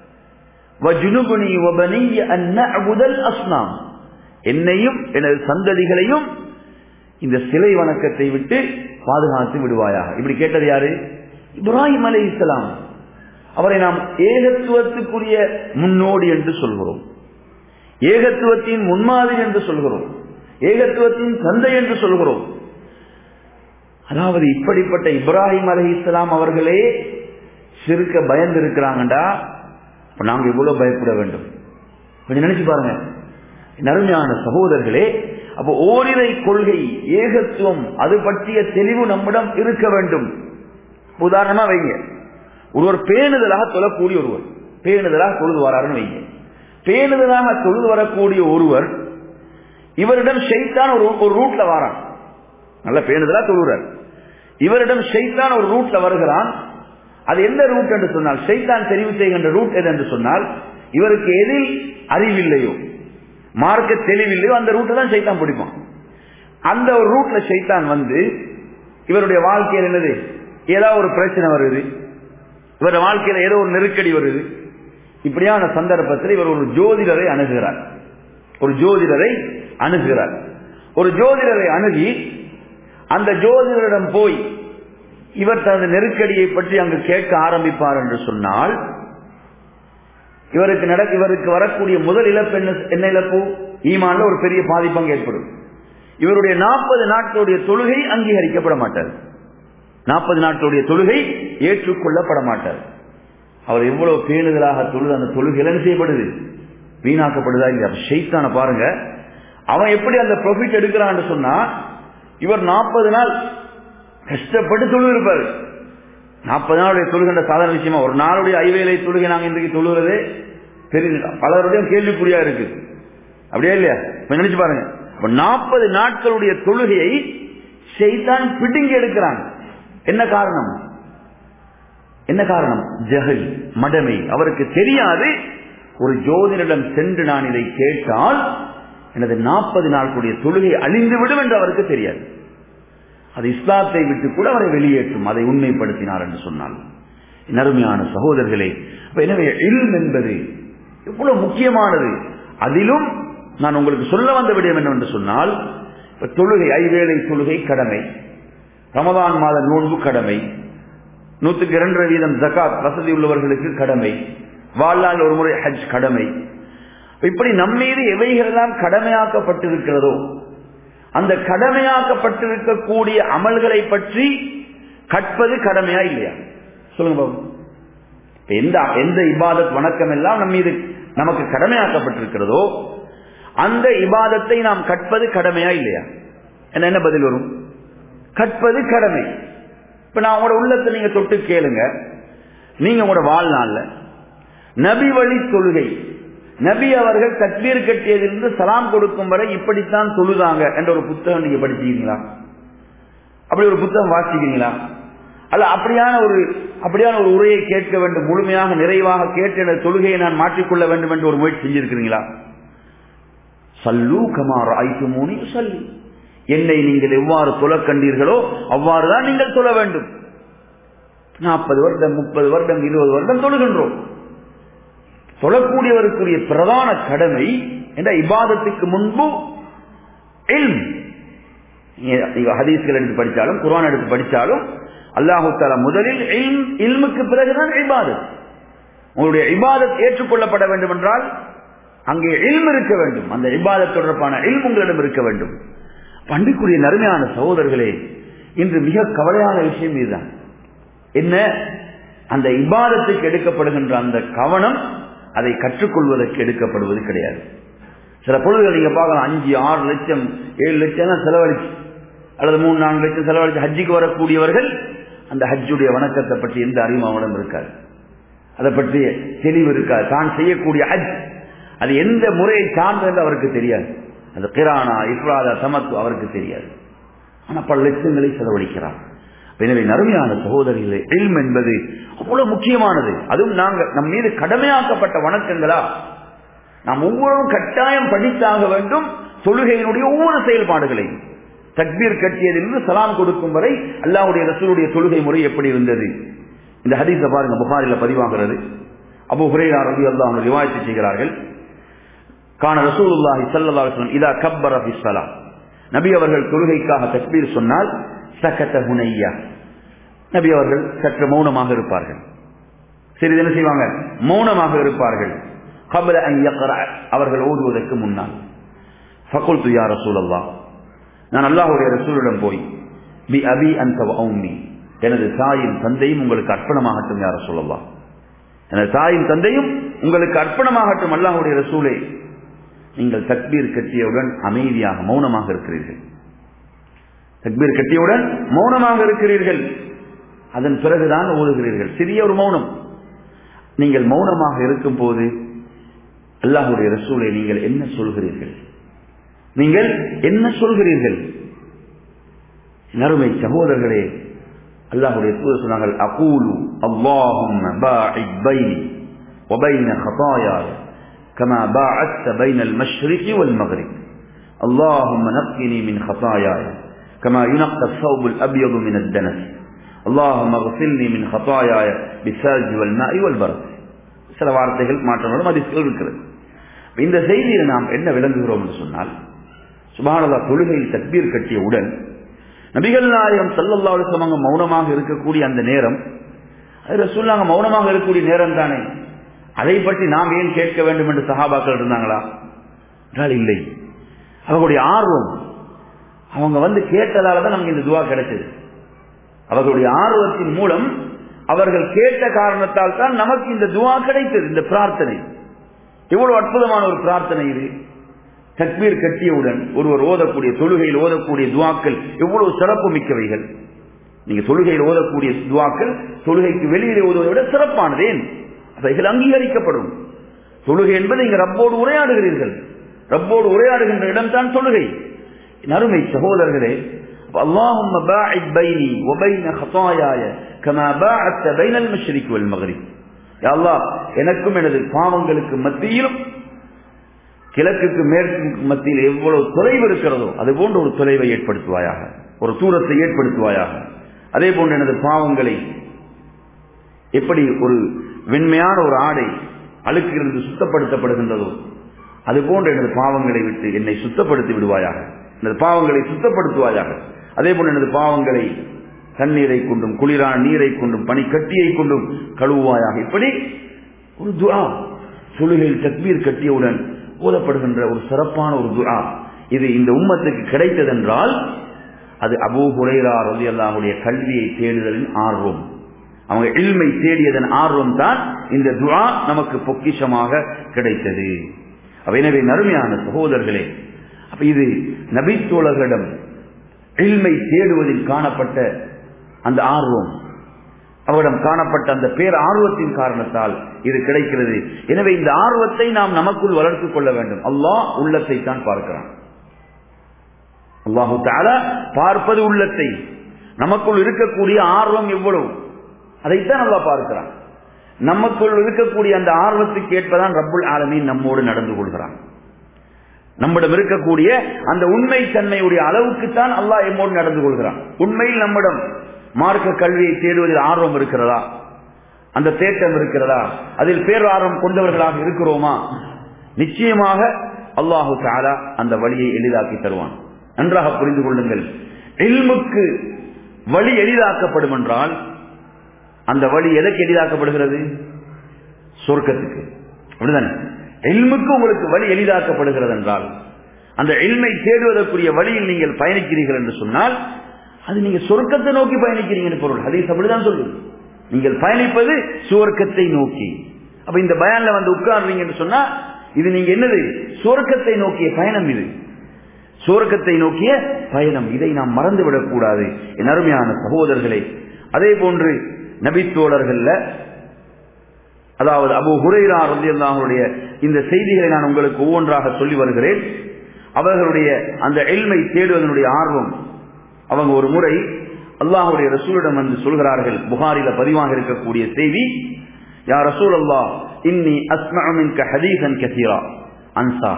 என்னையும் எனது சந்ததிகளையும் இந்த சிலை வணக்கத்தை விட்டு பாதுகாத்து விடுவாயாக இப்படி கேட்டது யாரு இப்ராஹிம் அலை இஸ்லாம் அவரை நாம் ஏகத்துவத்துக்குரிய முன்னோடி என்று சொல்கிறோம் ஏகத்துவத்தின் முன்மாதிரி என்று சொல்கிறோம் ஏகத்துவத்தின் தந்தை என்று சொல்கிறோம் அதாவது இப்படிப்பட்ட இப்ராஹிம் அலி இஸ்லாம் அவர்களே சிறுக்க பயந்து இருக்கிறாங்கடா நாங்க இவ்வளவு பயப்பட வேண்டும் கொஞ்சம் நினைச்சு பாருங்க நறுமையான சகோதரர்களே அப்போ ஓரிரை கொள்கை ஏகத்துவம் அது பற்றிய தெளிவு நம்மிடம் இருக்க வேண்டும் உதாரணமா வைங்க ஒருவர் பேணுதலாக தொழக்கூடிய ஒருவர் பேணுதலாக தொழுது வராருன்னு வைங்க பேணுதலாக தொழுது வரக்கூடிய ஒருவர் இவரிடம் ஷெய்தான் ஒரு ஒரு ரூட்ல வாரான் நல்ல பேணுதலா தொழுகிறார் இவரிடம் ஷெய்தான் ஒரு ரூட்ல வருகிறான் அது எந்த ரூட் என்று சொன்னால் ஷெய்தான் தெரிவு செய்கின்ற ரூட் எது என்று சொன்னால் இவருக்கு எதில் அறிவில்லையோ மார்க்க தெளிவில்லையோ அந்த ரூட்டை தான் ஷைத்தான் பிடிப்பான் அந்த ஒரு ரூட்ல ஷைத்தான் வந்து இவருடைய வாழ்க்கையில் என்னது ஏதாவது ஒரு பிரச்சனை வருது இவருடைய வாழ்க்கையில ஏதோ ஒரு நெருக்கடி வருது இப்படியான சந்தர்ப்பத்தில் இவர் ஒரு ஜோதிடரை அணுகுகிறார் ஒரு ஜோதிடரை அணுகுகிறார் ஒரு ஜோதிடரை அணுகி அந்த ஜோதிடரிடம் போய் இவர் தனது நெருக்கடியை பற்றி அங்கு கேட்க ஆரம்பிப்பார் என்று சொன்னால் இவருக்கு நட இவருக்கு வரக்கூடிய முதல் இழப்பு என்ன என்ன இழப்பு ஈமான்ல ஒரு பெரிய பாதிப்பங்கு ஏற்படும் இவருடைய நாற்பது நாட்களுடைய தொழுகை அங்கீகரிக்கப்பட மாட்டார் நாற்பது நாட்களுடைய தொழுகை ஏற்றுக்கொள்ளப்பட மாட்டார் அவர் எவ்வளவு பேணுதலாக தொழுது அந்த தொழுகை என்ன செய்யப்படுது வீணாக்கப்படுதா இல்லையா ஷெய்தான பாருங்க அவன் எப்படி அந்த ப்ராஃபிட் எடுக்கிறான்னு சொன்னா இவர் நாற்பது நாள் கஷ்டப்பட்டு தொழுது இருப்பாரு நாற்பது நாளுடைய தொழுகின்ற சாதாரண விஷயமா ஒரு நாளுடைய ஐவேலை தொழுகை நாங்க இன்றைக்கு தொழுகிறது பெரிய பலருடைய கேள்விக்குறியா இருக்கு அப்படியே இல்லையா நினைச்சு பாருங்க அப்ப நாற்பது நாட்களுடைய தொழுகையை செய்தான் பிடுங்கி எடுக்கிறான் என்ன காரணம் என்ன காரணம் ஜஹல் மடமை அவருக்கு தெரியாது ஒரு ஜோதிடரிடம் சென்று நான் இதை கேட்டால் எனது நாற்பது நாட்களுடைய தொழுகை அழிந்துவிடும் என்று அவருக்கு தெரியாது அது இஸ்லாத்தை விட்டு கூட அவரை வெளியேற்றும் அதை உண்மைப்படுத்தினார் என்று சொன்னால் நறுமையான சகோதரர்களே எனவே இல்ம் என்பது எவ்வளவு முக்கியமானது அதிலும் நான் உங்களுக்கு சொல்ல வந்த விடயம் என்னவென்று சொன்னால் தொழுகை ஐவேளை தொழுகை கடமை ரமதான் மாத நோன்பு கடமை நூற்றுக்கு இரண்டரை வீதம் ஜக்காத் வசதி உள்ளவர்களுக்கு கடமை வாழ்நாள் ஒரு முறை ஹஜ் கடமை இப்படி நம்மீது எவைகளெல்லாம் கடமையாக்கப்பட்டிருக்கிறதோ அந்த கடமையாக்கப்பட்டிருக்கக்கூடிய அமல்களை பற்றி கற்பது கடமையா இல்லையா சொல்லுங்க பாபு எந்த எந்த இபாதத் வணக்கம் எல்லாம் நம் மீது நமக்கு கடமையாக்கப்பட்டிருக்கிறதோ அந்த இபாதத்தை நாம் கற்பது கடமையா இல்லையா என்ன என்ன பதில் வரும் கற்பது கடமை இப்ப நான் உங்களோட உள்ளத்தை நீங்க தொட்டு கேளுங்க நீங்க உங்களோட வாழ்நாள்ல நபி வழி தொழுகை நபி அவர்கள் தக்பீர் கட்டியதிலிருந்து சலாம் கொடுக்கும் வரை இப்படித்தான் தொழுதாங்க என்ற ஒரு புத்தகம் நீங்க படிச்சிருக்கீங்களா அப்படி ஒரு புத்தகம் வாசிக்கிறீங்களா அல்ல அப்படியான ஒரு அப்படியான ஒரு உரையை கேட்க வேண்டும் முழுமையாக நிறைவாக கேட்டு எனது தொழுகையை நான் மாற்றிக்கொள்ள வேண்டும் என்று ஒரு முயற்சி செஞ்சிருக்கிறீங்களா சல்லு கமார் ஐத்து மூணி சல்லு என்னை நீங்கள் எவ்வாறு தொழ கண்டீர்களோ அவ்வாறுதான் நீங்கள் தொழ வேண்டும் நாற்பது வருடம் முப்பது வருடம் இருபது வருடம் தொழுகின்றோம் தொழக்கூடியவருக்குரிய பிரதான கடமை என்ற இபாதத்துக்கு முன்பு ஹதீஸ்கள் எடுத்து படித்தாலும் குரான் எடுத்து படித்தாலும் அல்லாஹு தாலா முதலில் இல்முக்கு பிறகுதான் இபாதத் உங்களுடைய இபாதத் ஏற்றுக்கொள்ளப்பட வேண்டும் என்றால் அங்கே இல்ம் இருக்க வேண்டும் அந்த இபாதத் தொடர்பான இல்ம் உங்களிடம் இருக்க வேண்டும் பண்டிக்குரிய நறுமையான சகோதரர்களே இன்று மிக கவலையான விஷயம் இதுதான் என்ன அந்த இபாதத்துக்கு எடுக்கப்படுகின்ற அந்த கவனம் அதை கற்றுக்கொள்வதற்கு எடுக்கப்படுவது கிடையாது சில பொழுதுகள் நீங்க பார்க்கலாம் அஞ்சு ஆறு லட்சம் ஏழு லட்சம் செலவழிச்சு அல்லது மூணு நான்கு லட்சம் செலவழிச்சு ஹஜ்ஜிக்கு வரக்கூடியவர்கள் அந்த ஹஜ்ஜுடைய வணக்கத்தை பற்றி எந்த அறிவும் அவனிடம் இருக்காது அதை பற்றி தெளிவு இருக்காது தான் செய்யக்கூடிய ஹஜ் அது எந்த முறையை சார்ந்தது அவருக்கு தெரியாது அது கிரானா இஃப்ராதா சமத்து அவருக்கு தெரியாது ஆனா பல லட்சங்களை செலவழிக்கிறார் எனவே நறுமையான சகோதரிகளே இல்ம் என்பது அவ்வளவு முக்கியமானது அதுவும் நாங்கள் நம் மீது கடமையாக்கப்பட்ட வணக்கங்களா நாம் ஒவ்வொருவரும் கட்டாயம் படித்தாக வேண்டும் தொழுகையினுடைய ஒவ்வொரு செயல்பாடுகளையும் தக்பீர் கட்டியதிலிருந்து சலாம் கொடுக்கும் வரை அல்லாவுடைய ரசூலுடைய தொழுகை முறை எப்படி இருந்தது இந்த ஹதீஸ பாருங்க புகாரில பதிவாகிறது அபு ஹுரேரா ரவி அல்லாஹ் ரிவாயத்து செய்கிறார்கள் காண ரசூலுல்லாஹி ஸல்லல்லாஹு அலைஹி வஸல்லம் இதா கப்பர ஃபி ஸலாம் நபி அவர்கள் தொழுகைக்காக தக்பீர் சொன்னால் சக்கத்த ஹுனையா நபி அவர்கள் சற்று மௌனமாக இருப்பார்கள் சிறிது என்ன செய்வாங்க மௌனமாக இருப்பார்கள் கபல அன் யக்ரா அவர்கள் ஓதுவதற்கு முன்னால் ஃபகுல்து யா ரசூலல்லாஹ் நான் அல்லாஹ்வுடைய ரசூலிடம் போய் பி அபி அன்த வ உம்மி எனது தாயின் தந்தையும் உங்களுக்கு அர்ப்பணமாகட்டும் யார சொல்லலாம் எனது தாயின் தந்தையும் உங்களுக்கு அர்ப்பணமாகட்டும் அல்லாஹுடைய ரசூலே நீங்கள் தக்பீர் கட்டியவுடன் அமைதியாக மௌனமாக இருக்கிறீர்கள் தக்பீர் கட்டியவுடன் மௌனமாக இருக்கிறீர்கள் அதன் பிறகுதான் ஓதுகிறீர்கள் சிறிய ஒரு மௌனம் நீங்கள் மௌனமாக இருக்கும் போது அல்லாஹுடைய ரசூலை நீங்கள் என்ன சொல்கிறீர்கள் நீங்கள் என்ன சொல்கிறீர்கள் நறுமை சகோதரர்களே அல்லாஹுடைய தூதர் சொன்னார்கள் அகூலு அல்லாஹும் باعد بيني وبين خطاياي كما باعدت بين المشرق والمغرب اللهم نقني من خطاياي كما ينقى الثوب الأبيض من الدنس اللهم اغسلني من خطاياي بالثلج والماء والبرد சில வார்த்தைகள் மாற்றங்களும் அதிர்ச்சிகள் இருக்கிறது இந்த செய்தியில் நாம் என்ன விளங்குகிறோம் என்று சொன்னால் சுபானதா தொழுகையில் தக்பீர் கட்டியவுடன் நபிகள் நாயகம் சல்லல்லா அலுவலங்க மௌனமாக இருக்கக்கூடிய அந்த நேரம் அது சொல்லாங்க மௌனமாக இருக்கக்கூடிய நேரம் தானே அதை பற்றி நாம் ஏன் கேட்க வேண்டும் என்று சகாபாக்கள் இருந்தாங்களா என்றால் இல்லை அவர்களுடைய ஆர்வம் அவங்க வந்து கேட்டதால தான் நமக்கு இந்த துவா கிடைச்சது அவர்களுடைய ஆர்வத்தின் மூலம் அவர்கள் கேட்ட காரணத்தால் தான் நமக்கு இந்த துவா கிடைத்தது இந்த பிரார்த்தனை எவ்வளவு அற்புதமான ஒரு பிரார்த்தனை இது தக்பீர் கட்டியவுடன் ஒருவர் ஓதக்கூடிய தொழுகையில் ஓதக்கூடிய துவாக்கள் எவ்வளவு சிறப்பு மிக்கவைகள் நீங்க தொழுகையில் ஓதக்கூடிய துவாக்கள் தொழுகைக்கு வெளியிலே ஓதுவதை விட சிறப்பானது ஏன் அவைகள் அங்கீகரிக்கப்படும் தொழுகை என்பது இங்க ரப்போடு உரையாடுகிறீர்கள் ரப்போடு உரையாடுகின்ற இடம்தான் தொழுகை நறுமை சகோதரர்களே اللهم باعد بيني وبين خطاياي كما باعدت بين المشرق والمغرب يا الله எனக்கும் எனது பாவங்களுக்கு மத்தியிலும் கிழக்குக்கு மேற்கு மத்தியில் எவ்வளவு தொலைவு இருக்கிறதோ அது போன்ற ஒரு தொலைவை ஏற்படுத்துவாயாக ஒரு தூரத்தை ஏற்படுத்துவாயாக அதே போன்ற எனது பாவங்களை எப்படி ஒரு வெண்மையான ஒரு ஆடை அழுக்கிலிருந்து சுத்தப்படுத்தப்படுகின்றதோ அது போன்ற எனது பாவங்களை விட்டு என்னை சுத்தப்படுத்தி விடுவாயாக எனது பாவங்களை சுத்தப்படுத்துவாயாக அதே போன்ற எனது பாவங்களை தண்ணீரை கொண்டும் குளிரான நீரை கொண்டும் பனிக்கட்டியை கொண்டும் கழுவுவாயாக இப்படி ஒரு துஆ தொழுகையில் தக்பீர் கட்டியவுடன் ஓதப்படுகின்ற ஒரு சிறப்பான ஒரு துஆ இது இந்த உம்மத்துக்கு கிடைத்ததென்றால் அது அபூ ஹுரைரா ரலி அல்லாஹுடைய கல்வியை தேடுதலின் ஆர்வம் அவங்க இல்மை தேடியதன் ஆர்வம் தான் இந்த துஆ நமக்கு பொக்கிஷமாக கிடைத்தது எனவே நறுமையான சகோதரர்களே அப்ப இது நபித்தோழர்களிடம் இல்மை தேடுவதில் காணப்பட்ட அந்த ஆர்வம் அவரிடம் காணப்பட்ட அந்த பேர் ஆர்வத்தின் காரணத்தால் இது கிடைக்கிறது எனவே இந்த ஆர்வத்தை நாம் நமக்குள் வளர்த்துக் கொள்ள வேண்டும் அல்லாஹ் உள்ளத்தை தான் பார்க்கிறான் அல்லாஹு தாலா பார்ப்பது உள்ளத்தை நமக்குள் இருக்கக்கூடிய ஆர்வம் எவ்வளவு அதைத்தான் நல்லா பார்க்கிறான் நமக்குள் இருக்கக்கூடிய அந்த ஆர்வத்துக்கு ஏற்பதான் ரப்புல் ஆலமீன் நம்மோடு நடந்து கொள்கிறான் நம்மிடம் இருக்கக்கூடிய அந்த உண்மை தன்மையுடைய அளவுக்குத்தான் அல்லாஹ் எம்மோடு நடந்து கொள்கிறான் உண்மையில் நம்மிடம் மார்க்க கல்வியை தேடுவதில் ஆர்வம் இருக்கிறதா அந்த தேட்டம் இருக்கிறதா அதில் பேரார்வம் கொண்டவர்களாக இருக்கிறோமா நிச்சயமாக அல்லாஹு தாலா அந்த வழியை எளிதாக்கி தருவான் நன்றாக புரிந்து கொள்ளுங்கள் எல்முக்கு வழி எளிதாக்கப்படும் என்றால் அந்த வழி எதற்கு எளிதாக்கப்படுகிறது சொர்க்கத்துக்கு அப்படிதானே எல்முக்கு உங்களுக்கு வழி எளிதாக்கப்படுகிறது என்றால் அந்த எல்மை தேடுவதற்குரிய வழியில் நீங்கள் பயணிக்கிறீர்கள் என்று சொன்னால் அது நீங்க சொர்க்கத்தை நோக்கி பயணிக்கிறீங்க பொருள் ஹதீஸ் அப்படிதான் சொல்லுது நீங்கள் பயணிப்பது சுவர்க்கத்தை நோக்கி அப்ப இந்த பயான்ல வந்து உட்கார்றீங்க என்று சொன்னா இது நீங்க என்னது சுவர்க்கத்தை நோக்கிய பயணம் இது சுவர்க்கத்தை நோக்கிய பயணம் இதை நாம் மறந்துவிடக் கூடாது என் அருமையான சகோதரர்களே அதே போன்று நபித்தோழர்கள்ல அதாவது அபு ஹுரைரா ரந்தியல்லாஹுடைய இந்த செய்திகளை நான் உங்களுக்கு ஒவ்வொன்றாக சொல்லி வருகிறேன் அவர்களுடைய அந்த எல்மை தேடுவதனுடைய ஆர்வம் அவங்க ஒரு முறை அல்லாஹுடைய ரசூலிடம் வந்து சொல்கிறார்கள் புகாரில பதிவாக இருக்கக்கூடிய செய்தி யா ரசூல் அல்லா இன்னி அஸ்மின் ஹதீசன் கசீரா அன்சா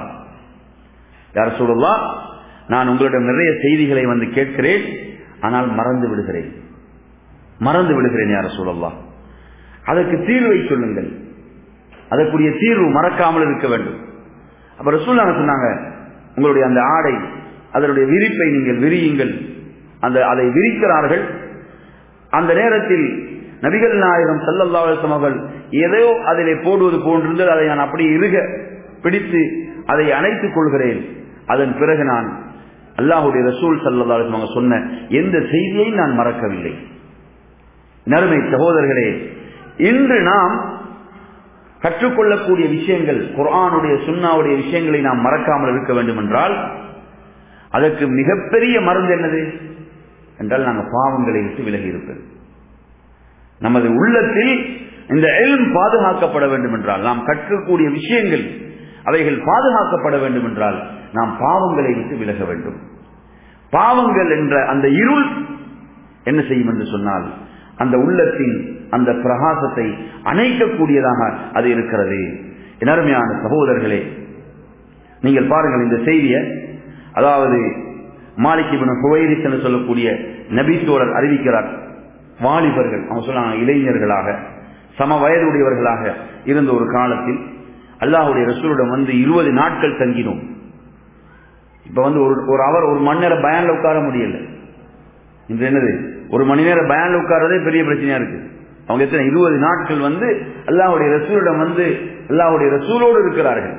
யார் சொல்லலா நான் உங்களிடம் நிறைய செய்திகளை வந்து கேட்கிறேன் ஆனால் மறந்து விடுகிறேன் மறந்து விடுகிறேன் யார சொல்லலாம் அதற்கு தீர்வை சொல்லுங்கள் அதற்குரிய தீர்வு மறக்காமல் இருக்க வேண்டும் அப்ப ரசூல் சொன்னாங்க உங்களுடைய அந்த ஆடை அதனுடைய விரிப்பை நீங்கள் விரியுங்கள் அந்த அதை விரிக்கிறார்கள் அந்த நேரத்தில் நபிகள் நாயகம் சல்லல்லாஹம் அவர்கள் ஏதோ அதிலே போடுவது போன்றிருந்தது அதை நான் அப்படியே இருக பிடித்து அதை அணைத்துக் கொள்கிறேன் அதன் பிறகு நான் அல்லாஹுடைய ரசூல் சல்லாஹம் அவங்க சொன்ன எந்த செய்தியை நான் மறக்கவில்லை நறுமை சகோதரர்களே இன்று நாம் கற்றுக்கொள்ளக்கூடிய விஷயங்கள் குர்ஆனுடைய சுண்ணாவுடைய விஷயங்களை நாம் மறக்காமல் இருக்க வேண்டும் என்றால் அதற்கு மிகப்பெரிய மருந்து என்னது என்றால் நாங்கள் பாவங்களை விட்டு விலகி இருப்பது நமது உள்ளத்தில் இந்த எல்ம் பாதுகாக்கப்பட வேண்டும் என்றால் நாம் கற்கக்கூடிய விஷயங்கள் அவைகள் பாதுகாக்கப்பட வேண்டும் என்றால் நாம் பாவங்களை விட்டு விலக வேண்டும் பாவங்கள் என்ற அந்த இருள் என்ன செய்யும் என்று சொன்னால் அந்த உள்ளத்தின் அந்த பிரகாசத்தை அணைக்கக்கூடியதாக அது இருக்கிறது அருமையான சகோதரர்களே நீங்கள் பாருங்கள் இந்த செய்தியை அதாவது மாலிகிபின் ஹுவைரிஸ் என்று சொல்லக்கூடிய நபித்தோழர் அறிவிக்கிறார் வாலிபர்கள் அவங்க சொன்னாங்க இளைஞர்களாக சம வயதுடையவர்களாக இருந்த ஒரு காலத்தில் அல்லாஹுடைய ரசூலிடம் வந்து இருபது நாட்கள் தங்கினோம் இப்ப வந்து ஒரு ஒரு அவர் ஒரு மணி நேரம் பயன்ல உட்கார முடியல இன்று என்னது ஒரு மணி நேரம் பயன்ல உட்காரதே பெரிய பிரச்சனையா இருக்கு அவங்க எத்தனை இருபது நாட்கள் வந்து அல்லாஹுடைய ரசூலிடம் வந்து அல்லாஹுடைய ரசூலோடு இருக்கிறார்கள்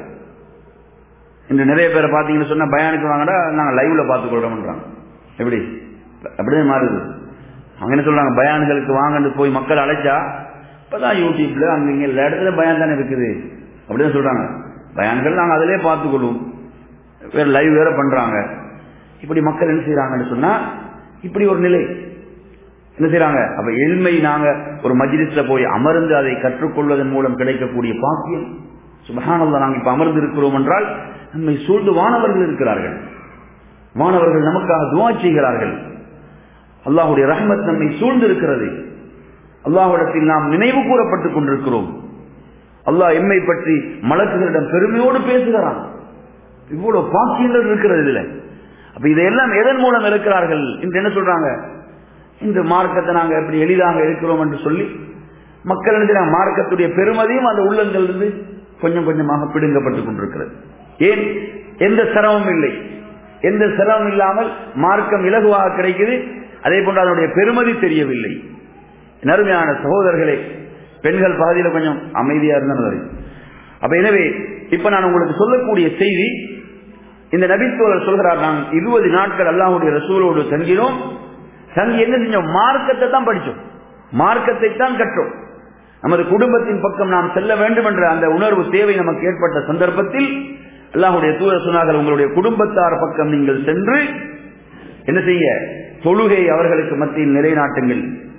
இன்று நிறைய பேரை பார்த்தீங்கன்னு சொன்னா பயானுக்கு வாங்கடா நாங்கள் லைவ்ல பார்த்துக்கொள்றோம்ன்றாங்க எப்படி அப்படிதான் மாறுது அவங்க என்ன சொல்றாங்க பயான்களுக்கு வாங்கன்னு போய் மக்கள் அழைச்சா இப்பதான் யூடியூப்ல அங்க இங்க எல்லா இடத்துல பயான் தானே இருக்குது அப்படின்னு சொல்றாங்க பயான்கள் நாங்கள் அதிலே பார்த்துக்கொள்வோம் வேற லைவ் வேற பண்றாங்க இப்படி மக்கள் என்ன செய்யறாங்கன்னு சொன்னா இப்படி ஒரு நிலை என்ன செய்யறாங்க அப்ப எளிமை நாங்க ஒரு மஜ்லிஸ்ல போய் அமர்ந்து அதை கற்றுக்கொள்வதன் மூலம் கிடைக்கக்கூடிய பாக்கியம் சுபகானல்ல நாங்கள் இப்ப அமர்ந்து இருக்கிறோம் என்றால் நம்மை சூழ்ந்து வானவர்கள் இருக்கிறார்கள் வானவர்கள் நமக்காக துவா செய்கிறார்கள் அல்லாஹுடைய ரஹ்மத் நம்மை சூழ்ந்து இருக்கிறது அல்லாஹுடத்தில் நாம் நினைவு கூறப்பட்டுக் கொண்டிருக்கிறோம் அல்லாஹ் எம்மை பற்றி மலக்குகளிடம் பெருமையோடு பேசுகிறான் இவ்வளவு பாக்கியங்கள் இருக்கிறது இதுல அப்ப இதையெல்லாம் எதன் மூலம் இருக்கிறார்கள் என்று என்ன சொல்றாங்க இந்த மார்க்கத்தை நாங்க எப்படி எளிதாக இருக்கிறோம் என்று சொல்லி மக்கள் என்ன மார்க்கத்துடைய பெருமதியும் அந்த உள்ளங்களிலிருந்து கொஞ்சம் கொஞ்சமாக பிடுங்கப்பட்டுக் கொண்டிருக்கிறது ஏன் எந்த சிரமம் இல்லை எந்த சிரமம் இல்லாமல் மார்க்கம் இலகுவாக கிடைக்குது அதே போன்று அதனுடைய பெருமதி தெரியவில்லை நறுமையான சகோதரர்களே பெண்கள் பகுதியில் கொஞ்சம் அமைதியா இருந்தது அப்ப எனவே இப்ப நான் உங்களுக்கு சொல்லக்கூடிய செய்தி இந்த நபித்தோழர் சொல்கிறார் நான் இருபது நாட்கள் அல்லாஹுடைய ரசூலோடு தங்கினோம் தங்கி என்ன செஞ்சோம் மார்க்கத்தை தான் படிச்சோம் மார்க்கத்தை தான் கற்றோம் நமது குடும்பத்தின் பக்கம் நாம் செல்ல வேண்டும் என்ற அந்த உணர்வு தேவை நமக்கு ஏற்பட்ட சந்தர்ப்பத்தில் அல்லாஹுடைய தூர சொன்னார்கள் உங்களுடைய குடும்பத்தார் பக்கம் நீங்கள் சென்று என்ன செய்ய தொழுகை அவர்களுக்கு மத்தியில் நிலைநாட்டுங்கள்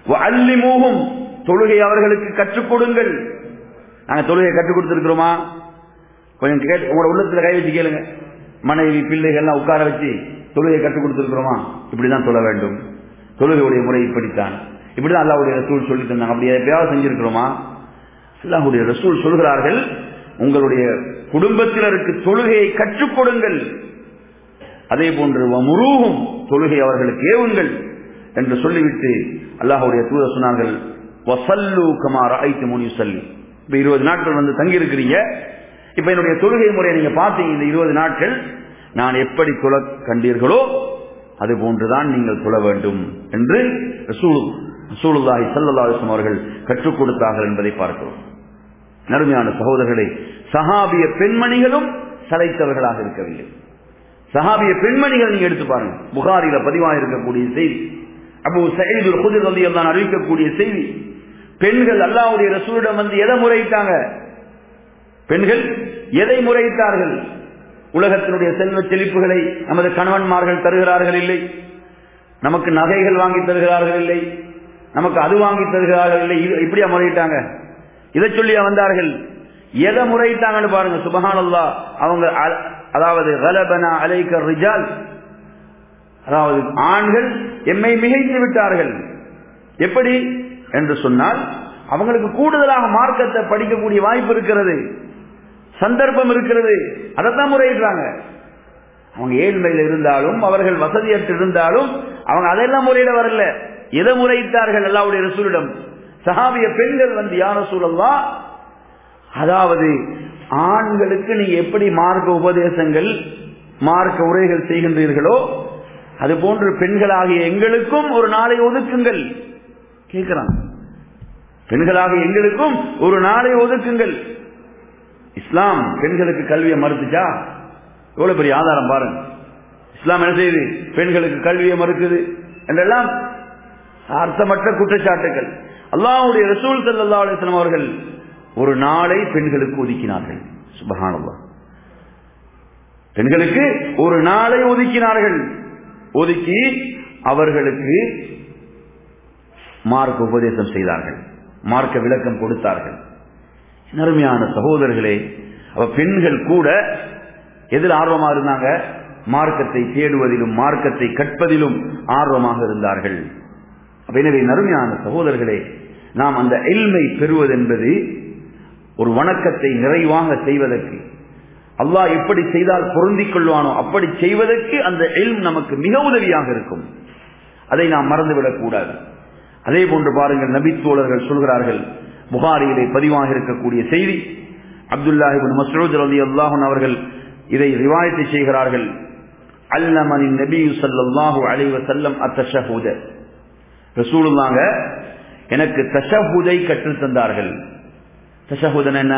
அல்லிமூகும் தொழுகை அவர்களுக்கு கற்றுக் கொடுங்கள் நாங்க தொழுகை கற்றுக் கொடுத்திருக்கிறோமா கொஞ்சம் கேட்டு உங்களோட உள்ளத்துல கை வச்சு கேளுங்க மனைவி பிள்ளைகள் எல்லாம் உட்கார வச்சு தொழுகை கற்றுக் கொடுத்திருக்கிறோமா இப்படிதான் தொழ வேண்டும் தொழுகையுடைய முறை இப்படித்தான் இப்படிதான் அல்லாவுடைய ரசூல் சொல்லி தந்தாங்க அப்படி எப்பயாவது செஞ்சிருக்கிறோமா அல்லாஹுடைய ரசூல் சொல்கிறார்கள் உங்களுடைய குடும்பத்தினருக்கு தொழுகையை கற்றுக் கொடுங்கள் அதே போன்று முருகும் தொழுகை அவர்களுக்கு ஏவுங்கள் என்று சொல்லிவிட்டு அல்லாஹுடைய தூதர் சொன்னார்கள் வசல்லு கமார் ஐத்து முனி சொல்லி இப்ப இருபது நாட்கள் வந்து தங்கி இருக்கிறீங்க இப்ப என்னுடைய தொழுகை முறையை நீங்க பார்த்தீங்க இந்த இருபது நாட்கள் நான் எப்படி தொழ கண்டீர்களோ அது போன்றுதான் நீங்கள் தொழ வேண்டும் என்று ரசூலுல்லாஹி சல்லாஹம் அவர்கள் கற்றுக் கொடுத்தார்கள் என்பதை பார்க்கிறோம் நறுமையான சகோதரர்களை சஹாபிய பெண்மணிகளும் சளைத்தவர்களாக இருக்கவில்லை சஹாபிய பெண்மணிகள் நீங்க எடுத்து பாருங்க புகாரில பதிவாக இருக்கக்கூடிய செய்தி அப்போ சைது குதிர் வந்து எல்லாம் அறிவிக்கக்கூடிய செய்தி பெண்கள் அல்லாவுடைய ரசூலிடம் வந்து எதை முறையிட்டாங்க பெண்கள் எதை முறையிட்டார்கள் உலகத்தினுடைய செல்வ செழிப்புகளை நமது கணவன்மார்கள் தருகிறார்கள் இல்லை நமக்கு நகைகள் வாங்கி தருகிறார்கள் இல்லை நமக்கு அது வாங்கி தருகிறார்கள் இல்லை இப்படியா முறையிட்டாங்க இதை சொல்லியா வந்தார்கள் எதை முறையிட்டாங்கன்னு பாருங்க சுபஹானல்லா அவங்க அதாவது கலபனா அலைக்கர் ரிஜால் அதாவது ஆண்கள் எம்மை மிகைத்து விட்டார்கள் எப்படி என்று சொன்னால் அவங்களுக்கு கூடுதலாக மார்க்கத்தை படிக்கக்கூடிய வாய்ப்பு இருக்கிறது சந்தர்ப்பம் இருக்கிறது அதைத்தான் முறையிடுறாங்க அவங்க ஏழ்மையில் இருந்தாலும் அவர்கள் வசதியற்று இருந்தாலும் அவங்க அதெல்லாம் முறையிட வரல எதை முறையிட்டார்கள் அல்லாவுடைய ரசூலிடம் சஹாபிய பெண்கள் வந்து யார சூழல்லா அதாவது ஆண்களுக்கு நீங்க எப்படி மார்க்க உபதேசங்கள் மார்க்க உரைகள் செய்கின்றீர்களோ அது போன்று பெண்களாகிய எங்களுக்கும் ஒரு நாளை ஒதுக்குங்கள் கேட்கிறான் பெண்களாகிய எங்களுக்கும் ஒரு நாளை ஒதுக்குங்கள் இஸ்லாம் பெண்களுக்கு கல்வியை மறுத்துச்சா எவ்வளவு பெரிய ஆதாரம் பாருங்க இஸ்லாம் என்ன செய்யுது பெண்களுக்கு கல்வியை மறுக்குது என்றெல்லாம் அர்த்தமற்ற குற்றச்சாட்டுகள் அல்லாவுடைய ரசூல் சல்லா அலிஸ்லாம் அவர்கள் ஒரு நாளை பெண்களுக்கு ஒதுக்கினார்கள் சுபகானல்லா பெண்களுக்கு ஒரு நாளை ஒதுக்கினார்கள் ஒதுக்கி அவர்களுக்கு மார்க்க உபதேசம் செய்தார்கள் மார்க்க விளக்கம் கொடுத்தார்கள் நறுமையான சகோதரர்களே அவ பெண்கள் கூட எதில் ஆர்வமாக இருந்தாங்க மார்க்கத்தை தேடுவதிலும் மார்க்கத்தை கற்பதிலும் ஆர்வமாக இருந்தார்கள் எனவே நறுமையான சகோதரர்களே நாம் அந்த எல்மை பெறுவது என்பது ஒரு வணக்கத்தை நிறைவாக செய்வதற்கு அல்லாஹ் எப்படி செய்தால் பொருந்திக் கொள்வானோ அப்படி செய்வதற்கு அந்த எல்ம் நமக்கு மிக உதவியாக இருக்கும் அதை நாம் மறந்துவிடக் கூடாது அதே போன்று பாருங்கள் நபித்தோழர்கள் சொல்கிறார்கள் புகாரியிலே பதிவாக இருக்கக்கூடிய செய்தி அப்துல்லாஹிபின் மசூத் ரலி அல்லாஹன் அவர்கள் இதை ரிவாயத்து செய்கிறார்கள் அல்லமனின் நபியு சல்லாஹூ அலைவ செல்லம் அத்தஷஹூத ரசூலுல்லாங்க எனக்கு தஷஹுதை கற்றுத் தந்தார்கள் தஷஹுதன் என்ன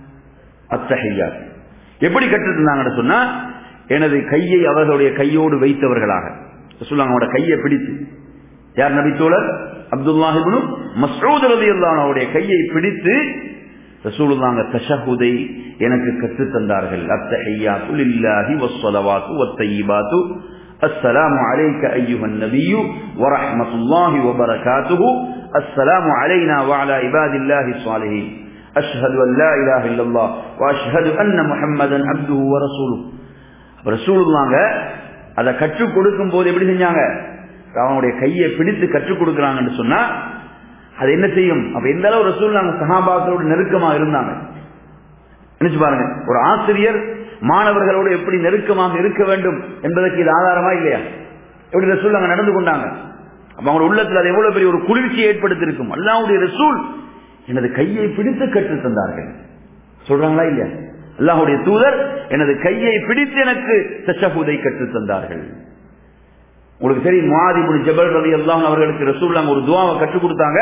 அத்தஹையா எப்படி கற்றுத் தந்தாங்கன்னு சொன்னா எனது கையை அவர்களுடைய கையோடு வைத்தவர்களாக ரசூலுல்லாங்க அவங்களோட கையை பிடித்து யார் நபித்தோழர் அப்துல்லாஹிபுனு மசூத் ரதி அவருடைய கையை பிடித்து ரசூலுல்லாங்க தஷஹுதை எனக்கு கற்றுத் தந்தார்கள் அத்தஹையாத்து லில்லாஹி வஸ்ஸலவாத்து வத்தய்யிபாத்து السلام عليك أيها النبي ورحمة الله وبركاته السلام علينا وعلى عباد الله الصالحين أشهد أن لا إله إلا الله وأشهد أن محمدا عبده ورسوله رسول الله அதை கற்றுக் கொடுக்கும் போது எப்படி செஞ்சாங்க அவனுடைய கையை பிடித்து கற்றுக் கொடுக்கிறாங்கன்னு சொன்னா அது என்ன செய்யும் அப்ப எந்த அளவு ரசூல் நாங்க சகாபாக்களோடு நெருக்கமா இருந்தாங்க நினைச்சு பாருங்க ஒரு ஆசிரியர் மாணவர்களோடு எப்படி நெருக்கமாக இருக்க வேண்டும் என்பதற்கு இது ஆதாரமா இல்லையா எப்படி ரசூல் அங்க நடந்து கொண்டாங்க அப்ப அவங்களோட உள்ளத்தில் அது எவ்வளவு பெரிய ஒரு குளிர்ச்சியை ஏற்படுத்தி இருக்கும் அல்லாவுடைய ரசூல் எனது கையை பிடித்து கற்றுத் தந்தார்கள் சொல்றாங்களா இல்லையா அல்லாஹுடைய தூதர் எனது கையை பிடித்து எனக்கு தஷஹுதை கற்றுத் தந்தார்கள் உங்களுக்கு தெரியும் மாதிபுல் ஜபல் ரவி அல்லாஹ் அவர்களுக்கு ரசூல்லாங்க ஒரு துவாவை கற்றுக் கொடுத்தாங்க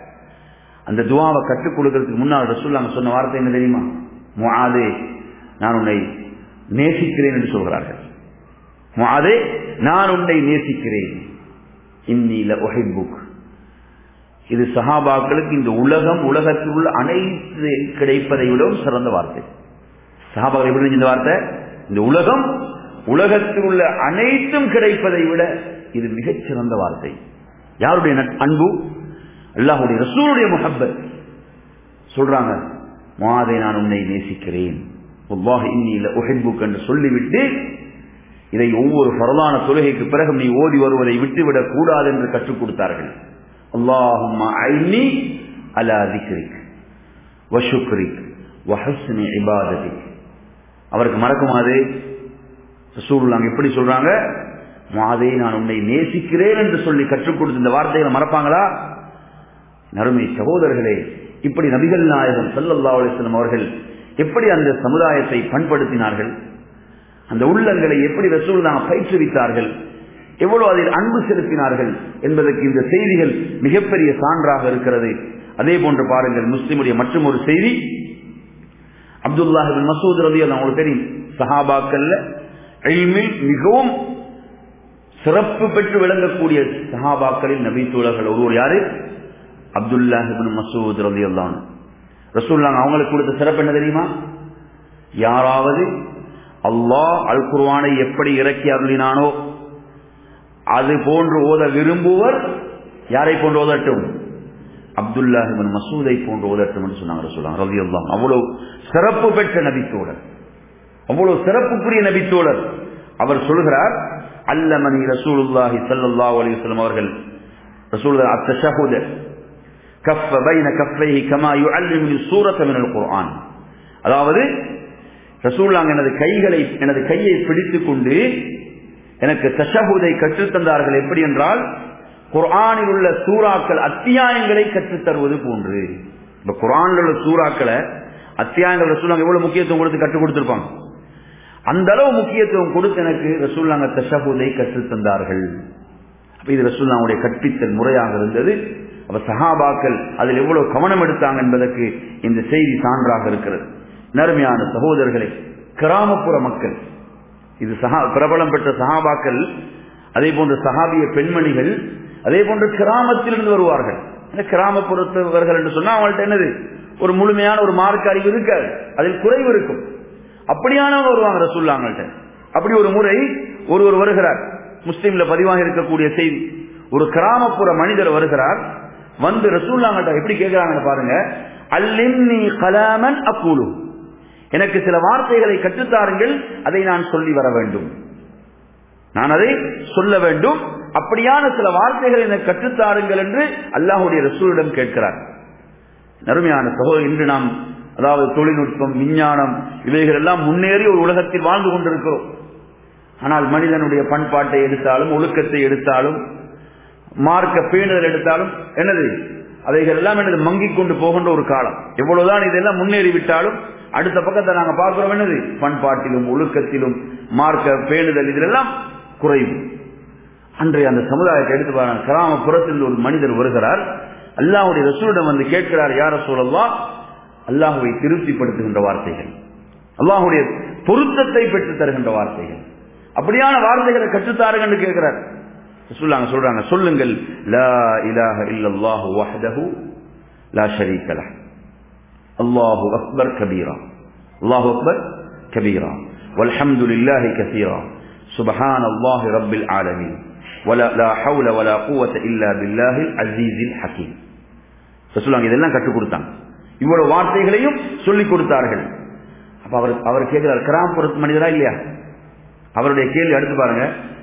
அந்த துவாவை கற்றுக் கொடுக்கறதுக்கு முன்னால் ரசூல்லாங்க சொன்ன வார்த்தை என்ன தெரியுமா முஆதே நான் உன்னை நேசிக்கிறேன் என்று சொல்கிறார்கள் முஆதே நான் உன்னை நேசிக்கிறேன் இன்னில ஒஹிபுக் இது சஹாபாக்களுக்கு இந்த உலகம் உலகத்தில் உள்ள அனைத்து கிடைப்பதை விடவும் சிறந்த வார்த்தை சஹாபாக்கள் எப்படி இந்த வார்த்தை இந்த உலகம் உலகத்தில் உள்ள அனைத்தும் கிடைப்பதை விட இது மிகச்சிறந்த வார்த்தை யாருடைய அன்பு அல்லாஹுடைய ரசூலுடைய முஹப்பத் சொல்றாங்க மாதை நான் உன்னை நேசிக்கிறேன் என்று சொல்லிவிட்டு இதை ஒவ்வொரு பரவான தொழுகைக்கு பிறகு நீ ஓதி வருவதை விட்டுவிடக் கூடாது என்று கற்றுக் கொடுத்தார்கள் அல்லாஹும் அலா திக்ரிக் வஷுக்ரிக் வஹஸ்னி இபாததிக் அவருக்கு மறக்குமாது ரசூலுல்லாங்க எப்படி சொல்றாங்க மாதே நான் உன்னை நேசிக்கிறேன் என்று சொல்லி கற்றுக் கொடுத்த இந்த வார்த்தைகளை மறப்பாங்களா நறுமை சகோதரர்களே இப்படி நபிகள் நாயகம் சல்லல்லா அலிஸ்லம் அவர்கள் எப்படி அந்த சமுதாயத்தை பண்படுத்தினார்கள் அந்த உள்ளங்களை எப்படி ரசூல் தான் பயிற்றுவித்தார்கள் எவ்வளவு அதில் அன்பு செலுத்தினார்கள் என்பதற்கு இந்த செய்திகள் மிகப்பெரிய சான்றாக இருக்கிறது அதே போன்று பாருங்கள் முஸ்லிமுடைய மற்றும் ஒரு செய்தி அப்துல்லாஹிபின் மசூத் ரதி உங்களுக்கு தெரியும் சஹாபாக்கல்ல எல்மில் மிகவும் சிறப்பு பெற்று விளங்கக்கூடிய சஹாபாக்களில் நபி தோழர்கள் ஒருவர் யாரு அப்துல்லாஹிபின் மசூத் ரதி அல்லான் ரசூல்லாங்க அவங்களுக்கு கொடுத்த சிறப்பு என்ன தெரியுமா யாராவது அல்லாஹ் அல் குர்வானை எப்படி இறக்கி அருளினானோ அது போன்று ஓத விரும்புவர் யாரை போன்று ஓதட்டும் அப்துல்லாஹிபின் மசூதை போன்று ஓதட்டும் என்று சொன்னாங்க சொல்லுவாங்க ரவி அல்லாம் அவ்வளவு சிறப்பு பெற்ற நபித்தோழர் அவ்வளவு சிறப்புக்குரிய நபித்தோழர் அவர் சொல்கிறார் அல்லமணி ரசூலுல்லாஹி சல்லா அலிஸ்லாம் அவர்கள் ரசூல் அத்தஷஹுத கஃப பைன கஃபைஹி கமா யுஅல்லிமுனி சூரத்த மினல் குர்ஆன் அதாவது ரசூல்லாங்க எனது கைகளை எனது கையை பிடித்துக் கொண்டு எனக்கு தஷஹுதை கற்றுத்தந்தார்கள் எப்படி என்றால் குர்ஆனில் உள்ள சூறாக்கள் அத்தியாயங்களை கற்றுத்தருவது போன்று இப்ப குர்ஆனில் உள்ள சூறாக்களை அத்தியாயங்கள் ரசூலாங்க எவ்வளவு முக்கியத்துவம் கொடுத்து கற்றுக் கொடுத்திருப்பாங்க அந்த அளவு முக்கியத்துவம் கொடுத்து எனக்கு ரசூல்லாங்க தஷஹுதை கற்றுத்தந்தார்கள் அப்ப இது ரசூல்லாவுடைய கற்பித்தல் முறையாக இருந்தது அப்ப சஹாபாக்கள் அதில் எவ்வளவு கவனம் எடுத்தாங்க என்பதற்கு இந்த செய்தி சான்றாக இருக்கிறது நறுமையான சகோதரர்களே கிராமப்புற மக்கள் இது சஹா பிரபலம் பெற்ற சஹாபாக்கள் அதே போன்ற சஹாபிய பெண்மணிகள் அதே போன்று கிராமத்திலிருந்து வருவார்கள் கிராமப்புறத்தவர்கள் என்று சொன்னா அவங்கள்ட்ட என்னது ஒரு முழுமையான ஒரு மார்க் அறிவு இருக்காது அதில் குறைவு இருக்கும் அப்படியானவங்க வருவாங்க ரசூல்லாங்கள்ட்ட அப்படி ஒரு முறை ஒருவர் வருகிறார் முஸ்லீம்ல பதிவாக இருக்கக்கூடிய செய்தி ஒரு கிராமப்புற மனிதர் வருகிறார் வந்து ரசூல்லாங்கள்ட்ட எப்படி கேட்கிறாங்க பாருங்க அல்லின்னி கலாமன் அக்கூலு எனக்கு சில வார்த்தைகளை கற்றுத்தாருங்கள் அதை நான் சொல்லி வர வேண்டும் நான் அதை சொல்ல வேண்டும் அப்படியான சில வார்த்தைகளை எனக்கு கற்றுத்தாருங்கள் என்று அல்லாஹுடைய ரசூலிடம் கேட்கிறார் நறுமையான சகோதரர் இன்று நாம் அதாவது தொழில்நுட்பம் விஞ்ஞானம் இவைகள் எல்லாம் முன்னேறி ஒரு உலகத்தில் வாழ்ந்து கொண்டிருக்கிறோம் ஆனால் மனிதனுடைய பண்பாட்டை எடுத்தாலும் ஒழுக்கத்தை எடுத்தாலும் மார்க்க பேணுதல் எடுத்தாலும் என்னது அவைகள் எல்லாம் என்னது மங்கிக் கொண்டு போகின்ற ஒரு காலம் எவ்வளவுதான் இதெல்லாம் முன்னேறி விட்டாலும் அடுத்த பக்கத்தை நாங்க பார்க்கிறோம் என்னது பண்பாட்டிலும் ஒழுக்கத்திலும் மார்க்க பேணுதல் இதிலெல்லாம் குறைவு அன்றைய அந்த சமுதாயத்தை எடுத்து பாருங்க கிராமப்புறத்தில் ஒரு மனிதர் வருகிறார் அல்லாஹுடைய ரசூலிடம் வந்து கேட்கிறார் யார சூழல்லா அல்லாஹுவை திருப்திப்படுத்துகின்ற வார்த்தைகள் அல்லாஹுடைய பொருத்தத்தை பெற்று தருகின்ற வார்த்தைகள் அப்படியான வார்த்தைகளை கற்றுத்தாருங்கன்னு கேட்கிறார் சொல்லாங்க சொல்றாங்க சொல்லுங்கள் லா இலாஹ இல்லல்லாஹு வஹ்தஹு லா ஷரீக லஹ் அல்லாஹு அக்பர் கபீரா அல்லாஹு அக்பர் கபீரா والحمد لله كثيرا سبحان الله رب العالمين ولا لا حول ولا قوة إلا بالله العزيز الحكيم சொல்லுவாங்க இதெல்லாம் கற்றுக் கொடுத்தாங்க இவ்வளவு வார்த்தைகளையும் சொல்லிக் கொடுத்தார்கள் அப்ப அவர் அவர் கேட்கிறார் கிராமப்புறத்து மனிதரா இல்லையா அவருடைய கேள்வி அடுத்து பாருங்க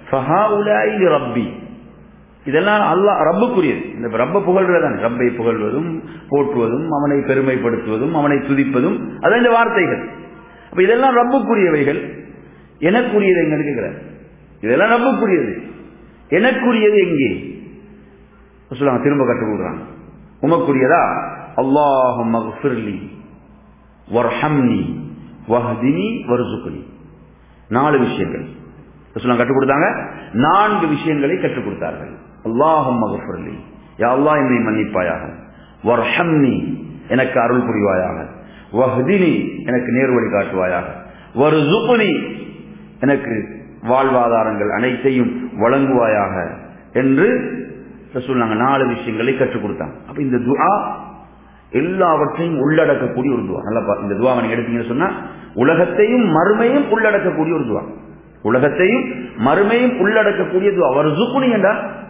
ரப்பி இதெல்லாம் அல்லா ரப்புக்குரியது இந்த ரப்ப புகழ்வதுதான் ரப்பை புகழ்வதும் போற்றுவதும் அவனை பெருமைப்படுத்துவதும் அவனை துதிப்பதும் அதான் இந்த வார்த்தைகள் அப்ப இதெல்லாம் ரப்புக்குரியவைகள் எனக்குரியது எங்க இருக்கிறார் இதெல்லாம் ரப்புக்குரியது எனக்குரியது எங்கே சொல்லுவாங்க திரும்ப கற்றுக் கொடுக்குறாங்க உமக்குரியதா அல்லாஹும் மகஃபிர்லி வர்ஹம்னி வஹ்தினி வர்சுக்னி நாலு விஷயங்கள் ரசூலுல்லாஹ் கற்றுக் கொடுத்தாங்க நான்கு விஷயங்களை கற்றுக் கொடுத்தார்கள் அல்லாஹும் மகஃபிர்லி யா அல்லாஹ் என்னை மன்னிப்பாயாக வர்ஹம்னி எனக்கு அருள் புரிவாயாக வஹ்தினி எனக்கு நேர்வழி காட்டுவாயாக வர்சுக்னி எனக்கு வாழ்வாதாரங்கள் அனைத்தையும் வழங்குவாயாக என்று ரசூலுல்லாஹ் நாலு விஷயங்களை கற்றுக் கொடுத்தாங்க அப்ப இந்த துஆ எல்லாவற்றையும் உள்ளடக்கக்கூடிய ஒரு துவா நல்லா இந்த துவாவை நீங்க எடுத்தீங்கன்னு சொன்னா உலகத்தையும் மறுமையும் உள்ளடக்கக்கூடிய ஒரு துவா உலகத்தையும் மறுமையும் உள்ளடக்கக்கூடிய துவா அவர் ஜுக்குனி என்றால்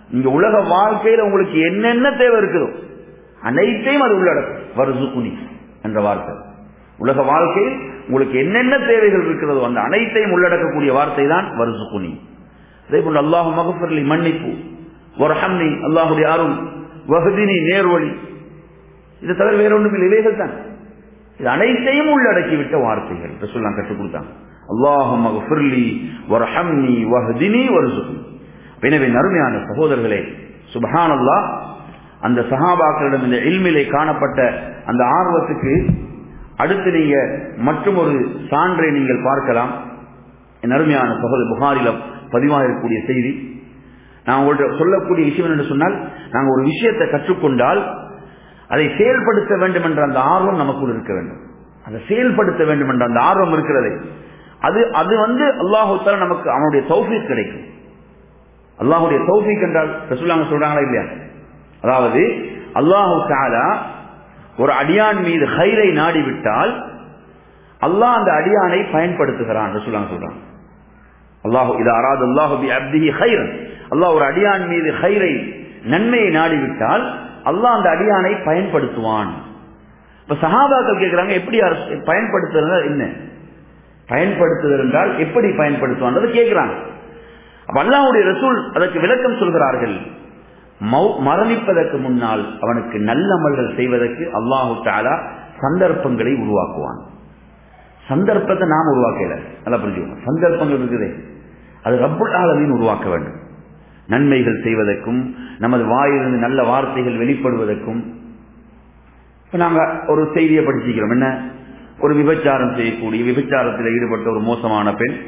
நீங்க உலக வாழ்க்கையில உங்களுக்கு என்னென்ன தேவை இருக்குதோ அனைத்தையும் அது உள்ளடக்கும் வருசுகுனி என்ற வார்த்தை உலக வாழ்க்கையில் உங்களுக்கு என்னென்ன தேவைகள் இருக்கிறதோ அந்த அனைத்தையும் உள்ளடக்கக்கூடிய வார்த்தை தான் வருசுகுனி அதே போன்று அல்லாஹு மகஃபர்லி மன்னிப்பு ஒரு ஹம்னி அல்லாஹுடைய அருள் வகுதினி நேர்வழி இதை தவிர வேற ஒன்றும் இல்லை இவைகள் தான் இது அனைத்தையும் உள்ளடக்கி விட்ட வார்த்தைகள் ரசூல்லாம் கற்றுக் கொடுத்தாங்க அல்லாஹு மகஃபர்லி ஒரு ஹம்னி வஹதினி வருசுகுனி எனவே நறுமையான சகோதரர்களே சுபஹான் அல்லா அந்த சஹாபாக்களிடம் இந்த இல்மிலே காணப்பட்ட அந்த ஆர்வத்துக்கு அடுத்து நீங்க மற்றும் ஒரு சான்றை நீங்கள் பார்க்கலாம் என் அருமையான சகோதர புகாரில பதிவாக இருக்கக்கூடிய செய்தி நான் உங்கள்கிட்ட சொல்லக்கூடிய விஷயம் என்று சொன்னால் நாங்கள் ஒரு விஷயத்தை கற்றுக்கொண்டால் அதை செயல்படுத்த வேண்டும் என்ற அந்த ஆர்வம் நமக்குள் இருக்க வேண்டும் அதை செயல்படுத்த வேண்டும் என்ற அந்த ஆர்வம் இருக்கிறது அது அது வந்து அல்லாஹால நமக்கு அவனுடைய தௌஃபீக் கிடைக்கும் அல்லாஹுடைய தௌஃபீக் என்றால் ரசூலாங்க சொல்றாங்களா இல்லையா அதாவது அல்லாஹு தாலா ஒரு அடியான் மீது ஹைரை நாடிவிட்டால் அல்லாஹ் அந்த அடியானை பயன்படுத்துகிறான் ரசூலாங்க சொல்றாங்க அல்லாஹு இது அராது அல்லாஹு பி அப்திஹி ஹைரன் அல்லாஹ் ஒரு அடியான் மீது ஹைரை நன்மையை நாடிவிட்டால் அல்லாஹ் அந்த அடியானை பயன்படுத்துவான் இப்ப சஹாபாக்கள் கேட்கிறாங்க எப்படி பயன்படுத்துறது என்ன பயன்படுத்துதல் என்றால் எப்படி பயன்படுத்துவான் கேட்கிறாங்க அல்லாவுடைய ரசூல் அதற்கு விளக்கம் சொல்கிறார்கள் மரணிப்பதற்கு முன்னால் அவனுக்கு நல்லமல்கள் செய்வதற்கு அல்லாஹு தாலா சந்தர்ப்பங்களை உருவாக்குவான் சந்தர்ப்பத்தை நாம் உருவாக்கல நல்லா புரிஞ்சுக்கணும் சந்தர்ப்பங்கள் இருக்குதே அது ரப்புல் ஆலமீன் உருவாக்க வேண்டும் நன்மைகள் செய்வதற்கும் நமது வாயிலிருந்து நல்ல வார்த்தைகள் வெளிப்படுவதற்கும் இப்ப நாங்க ஒரு செய்தியை படிச்சுக்கிறோம் என்ன ஒரு விபச்சாரம் செய்யக்கூடிய விபச்சாரத்தில் ஈடுபட்ட ஒரு மோசமான பெண்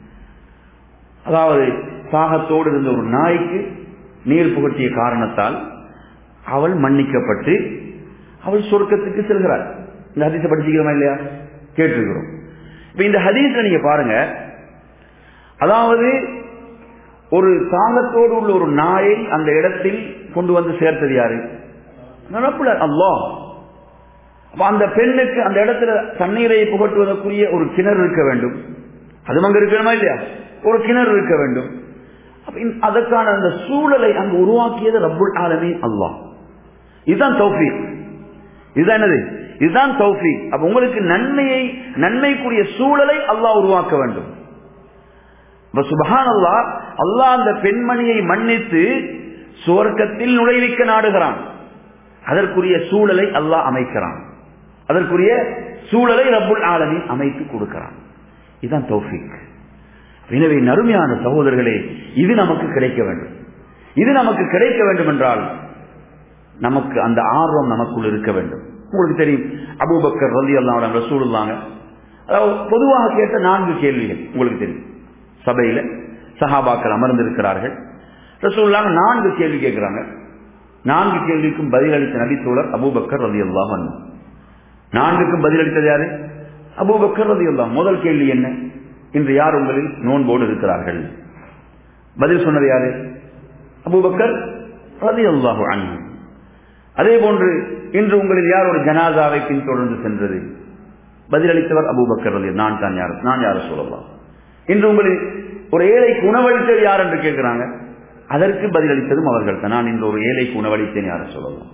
அதாவது சாகத்தோடு இருந்த ஒரு நாய்க்கு நீர் புகட்டிய காரணத்தால் அவள் மன்னிக்கப்பட்டு அவள் சொர்க்கத்துக்கு செல்கிறாள் இந்த ஹதீஸை படிச்சுக்கிறோமா இல்லையா கேட்டிருக்கிறோம் இப்ப இந்த ஹதீஸ்ல நீங்க பாருங்க அதாவது ஒரு சாகத்தோடு உள்ள ஒரு நாயை அந்த இடத்தில் கொண்டு வந்து சேர்த்தது யாரு நடப்புல அல்லாஹ் அப்ப அந்த பெண்ணுக்கு அந்த இடத்துல தண்ணீரை புகட்டுவதற்குரிய ஒரு கிணறு இருக்க வேண்டும் அது அங்க இருக்கணுமா இல்லையா ஒரு கிணறு இருக்க வேண்டும் அதற்கான அந்த சூழலை அங்கு உருவாக்கியது ரப்புல் ஆலமீன் அல்லாஹ் இதுதான் தௌஃபீக் இதுதான் என்னது இதுதான் தௌஃபீக் அப்ப உங்களுக்கு நன்மையை நன்மைக்குரிய சூழலை அல்லாஹ் உருவாக்க வேண்டும் சுபஹான் அல்லா அல்லாஹ் அந்த பெண்மணியை மன்னித்து சுவர்க்கத்தில் நுழைவிக்க நாடுகிறான் அதற்குரிய சூழலை அல்லாஹ் அமைக்கிறான் அதற்குரிய சூழலை ரப்புல் ஆலமீன் அமைத்து கொடுக்கிறான் இதுதான் தௌஃபீக் எனவே நறுமையான சகோதரர்களே இது நமக்கு கிடைக்க வேண்டும் இது நமக்கு கிடைக்க வேண்டும் என்றால் நமக்கு அந்த ஆர்வம் நமக்குள் இருக்க வேண்டும் உங்களுக்கு தெரியும் அபூபக்கர் ரலி அல்லாவோட ரசூலுல்லாங்க அதாவது பொதுவாக கேட்ட நான்கு கேள்விகள் உங்களுக்கு தெரியும் சபையில சஹாபாக்கள் அமர்ந்திருக்கிறார்கள் ரசூல்லாங்க நான்கு கேள்வி கேட்கிறாங்க நான்கு கேள்விக்கும் பதிலளித்த நபித்தோழர் அபூபக்கர் ரலி அல்லாஹ் நான்குக்கும் பதிலளித்தது யாரு அபூபக்கர் ரலி அல்லாஹ் முதல் கேள்வி என்ன இன்று யார் உங்களில் நோன்போடு இருக்கிறார்கள் பதில் சொன்னது யாரு அபூபக்கர் ரதி அல்லாஹு அன்பு அதே போன்று இன்று உங்களில் யார் ஒரு ஜனாதாவை பின்தொடர்ந்து சென்றது பதிலளித்தவர் அபூபக்கர் ரதி நான் தான் யார் நான் யார சொல்லலாம் இன்று உங்களில் ஒரு ஏழைக்கு உணவளித்தது யார் என்று கேட்கிறாங்க அதற்கு பதிலளித்ததும் அவர்கள் தான் நான் இன்று ஒரு ஏழைக்கு உணவளித்தேன் யார சொல்லலாம்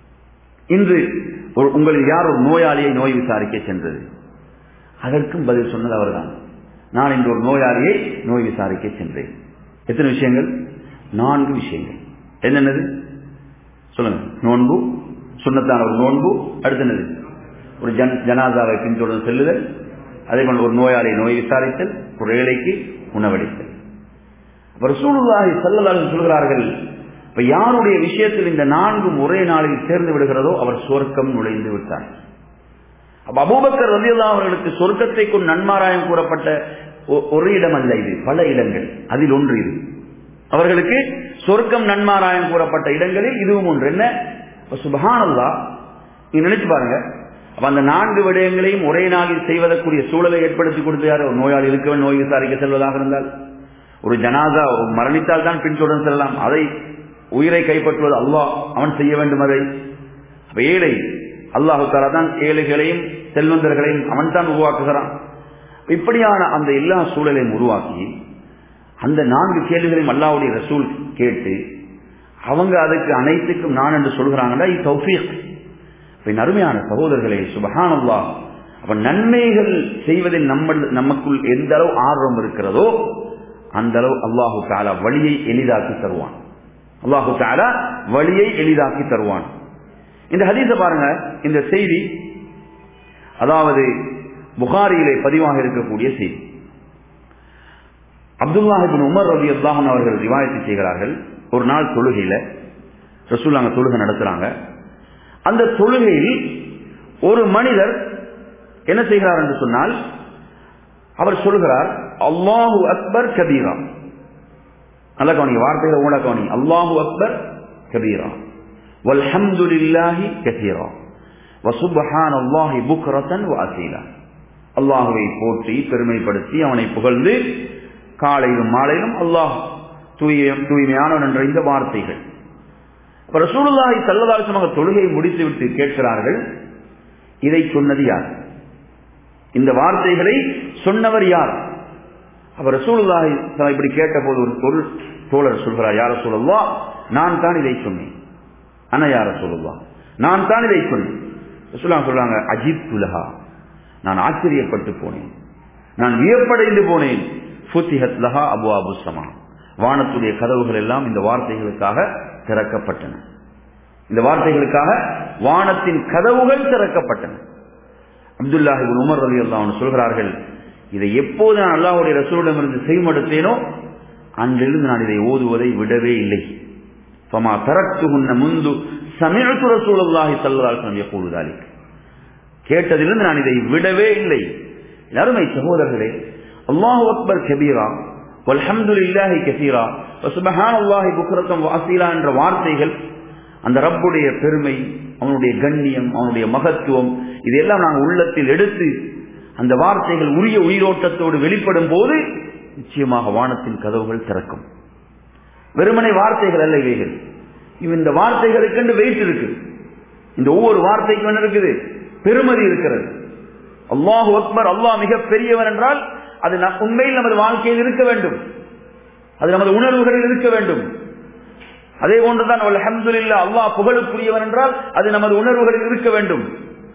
இன்று ஒரு உங்களில் யார் ஒரு நோயாளியை நோய் விசாரிக்க சென்றது அதற்கும் பதில் சொன்னது அவர்தான் நான் இன்று ஒரு நோயாளியை நோய் விசாரிக்க சென்றேன் எத்தனை விஷயங்கள் நான்கு விஷயங்கள் என்னென்னது சொல்லுங்க நோன்பு சுண்ணத்தான ஒரு நோன்பு அடுத்து என்னது ஒரு ஜன் ஜனாதாவை பின்தொடர்ந்து செல்லுதல் அதே போல ஒரு நோயாளியை நோய் விசாரித்தல் ஒரு ஏழைக்கு உணவளித்தல் ரசூலுல்லாஹி ஸல்லல்லாஹு சொல்கிறார்கள் இப்ப யாருடைய விஷயத்தில் இந்த நான்கும் ஒரே நாளில் சேர்ந்து விடுகிறதோ அவர் சொர்க்கம் நுழைந்து விட்டார் அப்ப அபூபக்கர் ரலியல்லாஹு அவர்களுக்கு சொர்க்கத்தை கொண்டு நன்மாராயம் கூறப்பட்ட ஒரு இடம் அல்ல இது பல இடங்கள் அதில் ஒன்று இது அவர்களுக்கு சொர்க்கம் நன்மாராயம் கூறப்பட்ட இடங்களில் இதுவும் ஒன்று என்ன சுபஹானல்லா நீங்க நினைச்சு பாருங்க அப்ப அந்த நான்கு விடயங்களையும் ஒரே நாளில் செய்வதற்குரிய சூழலை ஏற்படுத்தி கொடுத்து யார் ஒரு நோயாளி இருக்கவன் நோய் விசாரிக்க செல்வதாக இருந்தால் ஒரு ஜனாதா மரணித்தால் தான் பின்தொடர்ந்து செல்லலாம் அதை உயிரை கைப்பற்றுவது அல்லாஹ் அவன் செய்ய வேண்டும் அதை அப்ப ஏழை அல்லாஹு தாலா தான் ஏழைகளையும் செல்வந்தர்களையும் அவன் தான் உருவாக்குகிறான் இப்படியான அந்த எல்லா சூழலையும் உருவாக்கி அந்த நான்கு கேள்விகளையும் அல்லாவுடைய ரசூல் கேட்டு அவங்க அதுக்கு அனைத்துக்கும் நான் என்று சொல்கிறாங்கன்னா இது தௌஃபீக் இப்ப அருமையான சகோதரர்களே சுபஹானல்லா அப்ப நன்மைகள் செய்வதில் நம்ம நமக்குள் எந்த அளவு ஆர்வம் இருக்கிறதோ அந்த அளவு அல்லாஹு தாலா வழியை எளிதாக்கி தருவான் அல்லாஹு தாலா வழியை எளிதாக்கி தருவான் இந்த ஹதீஸ பாருங்க இந்த செய்தி அதாவது புகாரியிலே பதிவாக இருக்கக்கூடிய செய்தி அப்துல்லாஹிபின் உமர் ரவி அல்லாஹன் அவர்கள் ரிவாயத்து செய்கிறார்கள் ஒரு நாள் தொழுகையில ரசூல்லாங்க தொழுகை நடத்துறாங்க அந்த தொழுகையில் ஒரு மனிதர் என்ன செய்கிறார் என்று சொன்னால் அவர் சொல்கிறார் அல்லாஹு அக்பர் கபீரா நல்ல கவனி வார்த்தைகளை ஊட கவனி அல்லாஹு அக்பர் கபீரா வல்ஹம்துலில்லாஹி கசீரா வசுபஹான் அல்லாஹி புக்ரத்தன் வாசீலா அல்லாஹுவை போற்றி பெருமைப்படுத்தி அவனை புகழ்ந்து காலையிலும் மாலையிலும் அல்லாஹ் தூய தூய்மையானவன் என்ற இந்த வார்த்தைகள் ரசூலுல்லாஹி சல்லதாசமாக தொழுகையை முடித்துவிட்டு கேட்கிறார்கள் இதை சொன்னது யார் இந்த வார்த்தைகளை சொன்னவர் யார் அவர் ரசூலுல்லாஹி இப்படி கேட்டபோது ஒரு பொருள் தோழர் சொல்கிறார் யார சொல்லா நான் தான் இதை சொன்னேன் அன யார சொல்லுவா நான் தான் இதை சொன்னேன் ரசூல்லா சொல்றாங்க அஜித் துலஹா நான் ஆச்சரியப்பட்டு போனேன் நான் வியப்படைந்து போனேன் ஃபுத்திஹத் லஹா அபு அபு சமா வானத்துடைய கதவுகள் எல்லாம் இந்த வார்த்தைகளுக்காக திறக்கப்பட்டன இந்த வார்த்தைகளுக்காக வானத்தின் கதவுகள் திறக்கப்பட்டன அப்துல்லாஹி உமர் அலி அல்லாஹ் சொல்கிறார்கள் இதை எப்போது நான் அல்லாஹுடைய ரசூலிடமிருந்து செய்மடுத்தேனோ அன்றிலிருந்து நான் இதை ஓதுவதை விடவே இல்லை ஃபமா தரத்துகுன்ன முந்து சமயத்து ரசூலுல்லாஹி ஸல்லல்லாஹு அலைஹி வஸல்லம் கேட்டதிலிருந்து நான் இதை விடவே இல்லை அருமை சகோதரர்களே அல்லாஹு அக்பர் கபீரா வல்ஹம்துலில்லாஹி கசீரா சுபஹானல்லாஹி புக்ரத்தம் வாசீலா என்ற வார்த்தைகள் அந்த ரப்புடைய பெருமை அவனுடைய கண்ணியம் அவனுடைய மகத்துவம் இதெல்லாம் நாங்கள் உள்ளத்தில் எடுத்து அந்த வார்த்தைகள் உரிய உயிரோட்டத்தோடு வெளிப்படும் போது நிச்சயமாக வானத்தின் கதவுகள் திறக்கும் வெறுமனை வார்த்தைகள் அல்ல இவைகள் இந்த வார்த்தைகளுக்கு என்று வெயிட் இருக்கு இந்த ஒவ்வொரு வார்த்தைக்கும் என்ன இருக்குது பெருமதி இருக்கிறது அல்லாஹு அக்பர் அல்லாஹ் மிக பெரியவன் என்றால் அது உண்மையில் நமது வாழ்க்கையில் இருக்க வேண்டும் அது நமது உணர்வுகளில் இருக்க வேண்டும் அதே போன்றுதான் அஹமதுல்லா அல்லாஹ் புகழுக்குரியவன் என்றால் அது நமது உணர்வுகளில் இருக்க வேண்டும்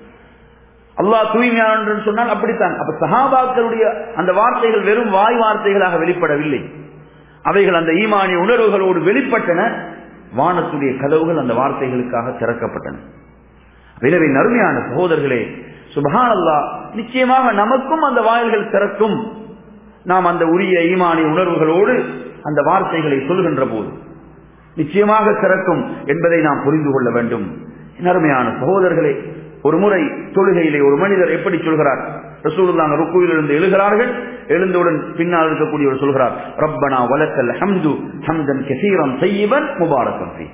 அல்லாஹ் தூய்மையானவன் என்று சொன்னால் அப்படித்தான் அப்ப சஹாபாக்களுடைய அந்த வார்த்தைகள் வெறும் வாய் வார்த்தைகளாக வெளிப்படவில்லை அவைகள் அந்த ஈமானிய உணர்வுகளோடு வெளிப்பட்டன வானத்துடைய கதவுகள் அந்த வார்த்தைகளுக்காக திறக்கப்பட்டன எனவே நறுமையான சகோதரர்களே சுபஹான் அல்லா நிச்சயமாக நமக்கும் அந்த வாயில்கள் திறக்கும் நாம் அந்த உரிய ஈமானிய உணர்வுகளோடு அந்த வார்த்தைகளை சொல்கின்ற போது நிச்சயமாக திறக்கும் என்பதை நாம் புரிந்து கொள்ள வேண்டும் நறுமையான சகோதரர்களே ஒரு முறை தொழுகையிலே ஒரு மனிதர் எப்படி சொல்கிறார் ரசூலுல்லாங்க ருக்குவில் இருந்து எழுகிறார்கள் எழுந்தவுடன் பின்னால் இருக்கக்கூடியவர் சொல்கிறார் ரப்பனா வலக்கல் ஹம்து ஹம்தன் கசீரம் செய்யவன் முபாரக்கம் செய்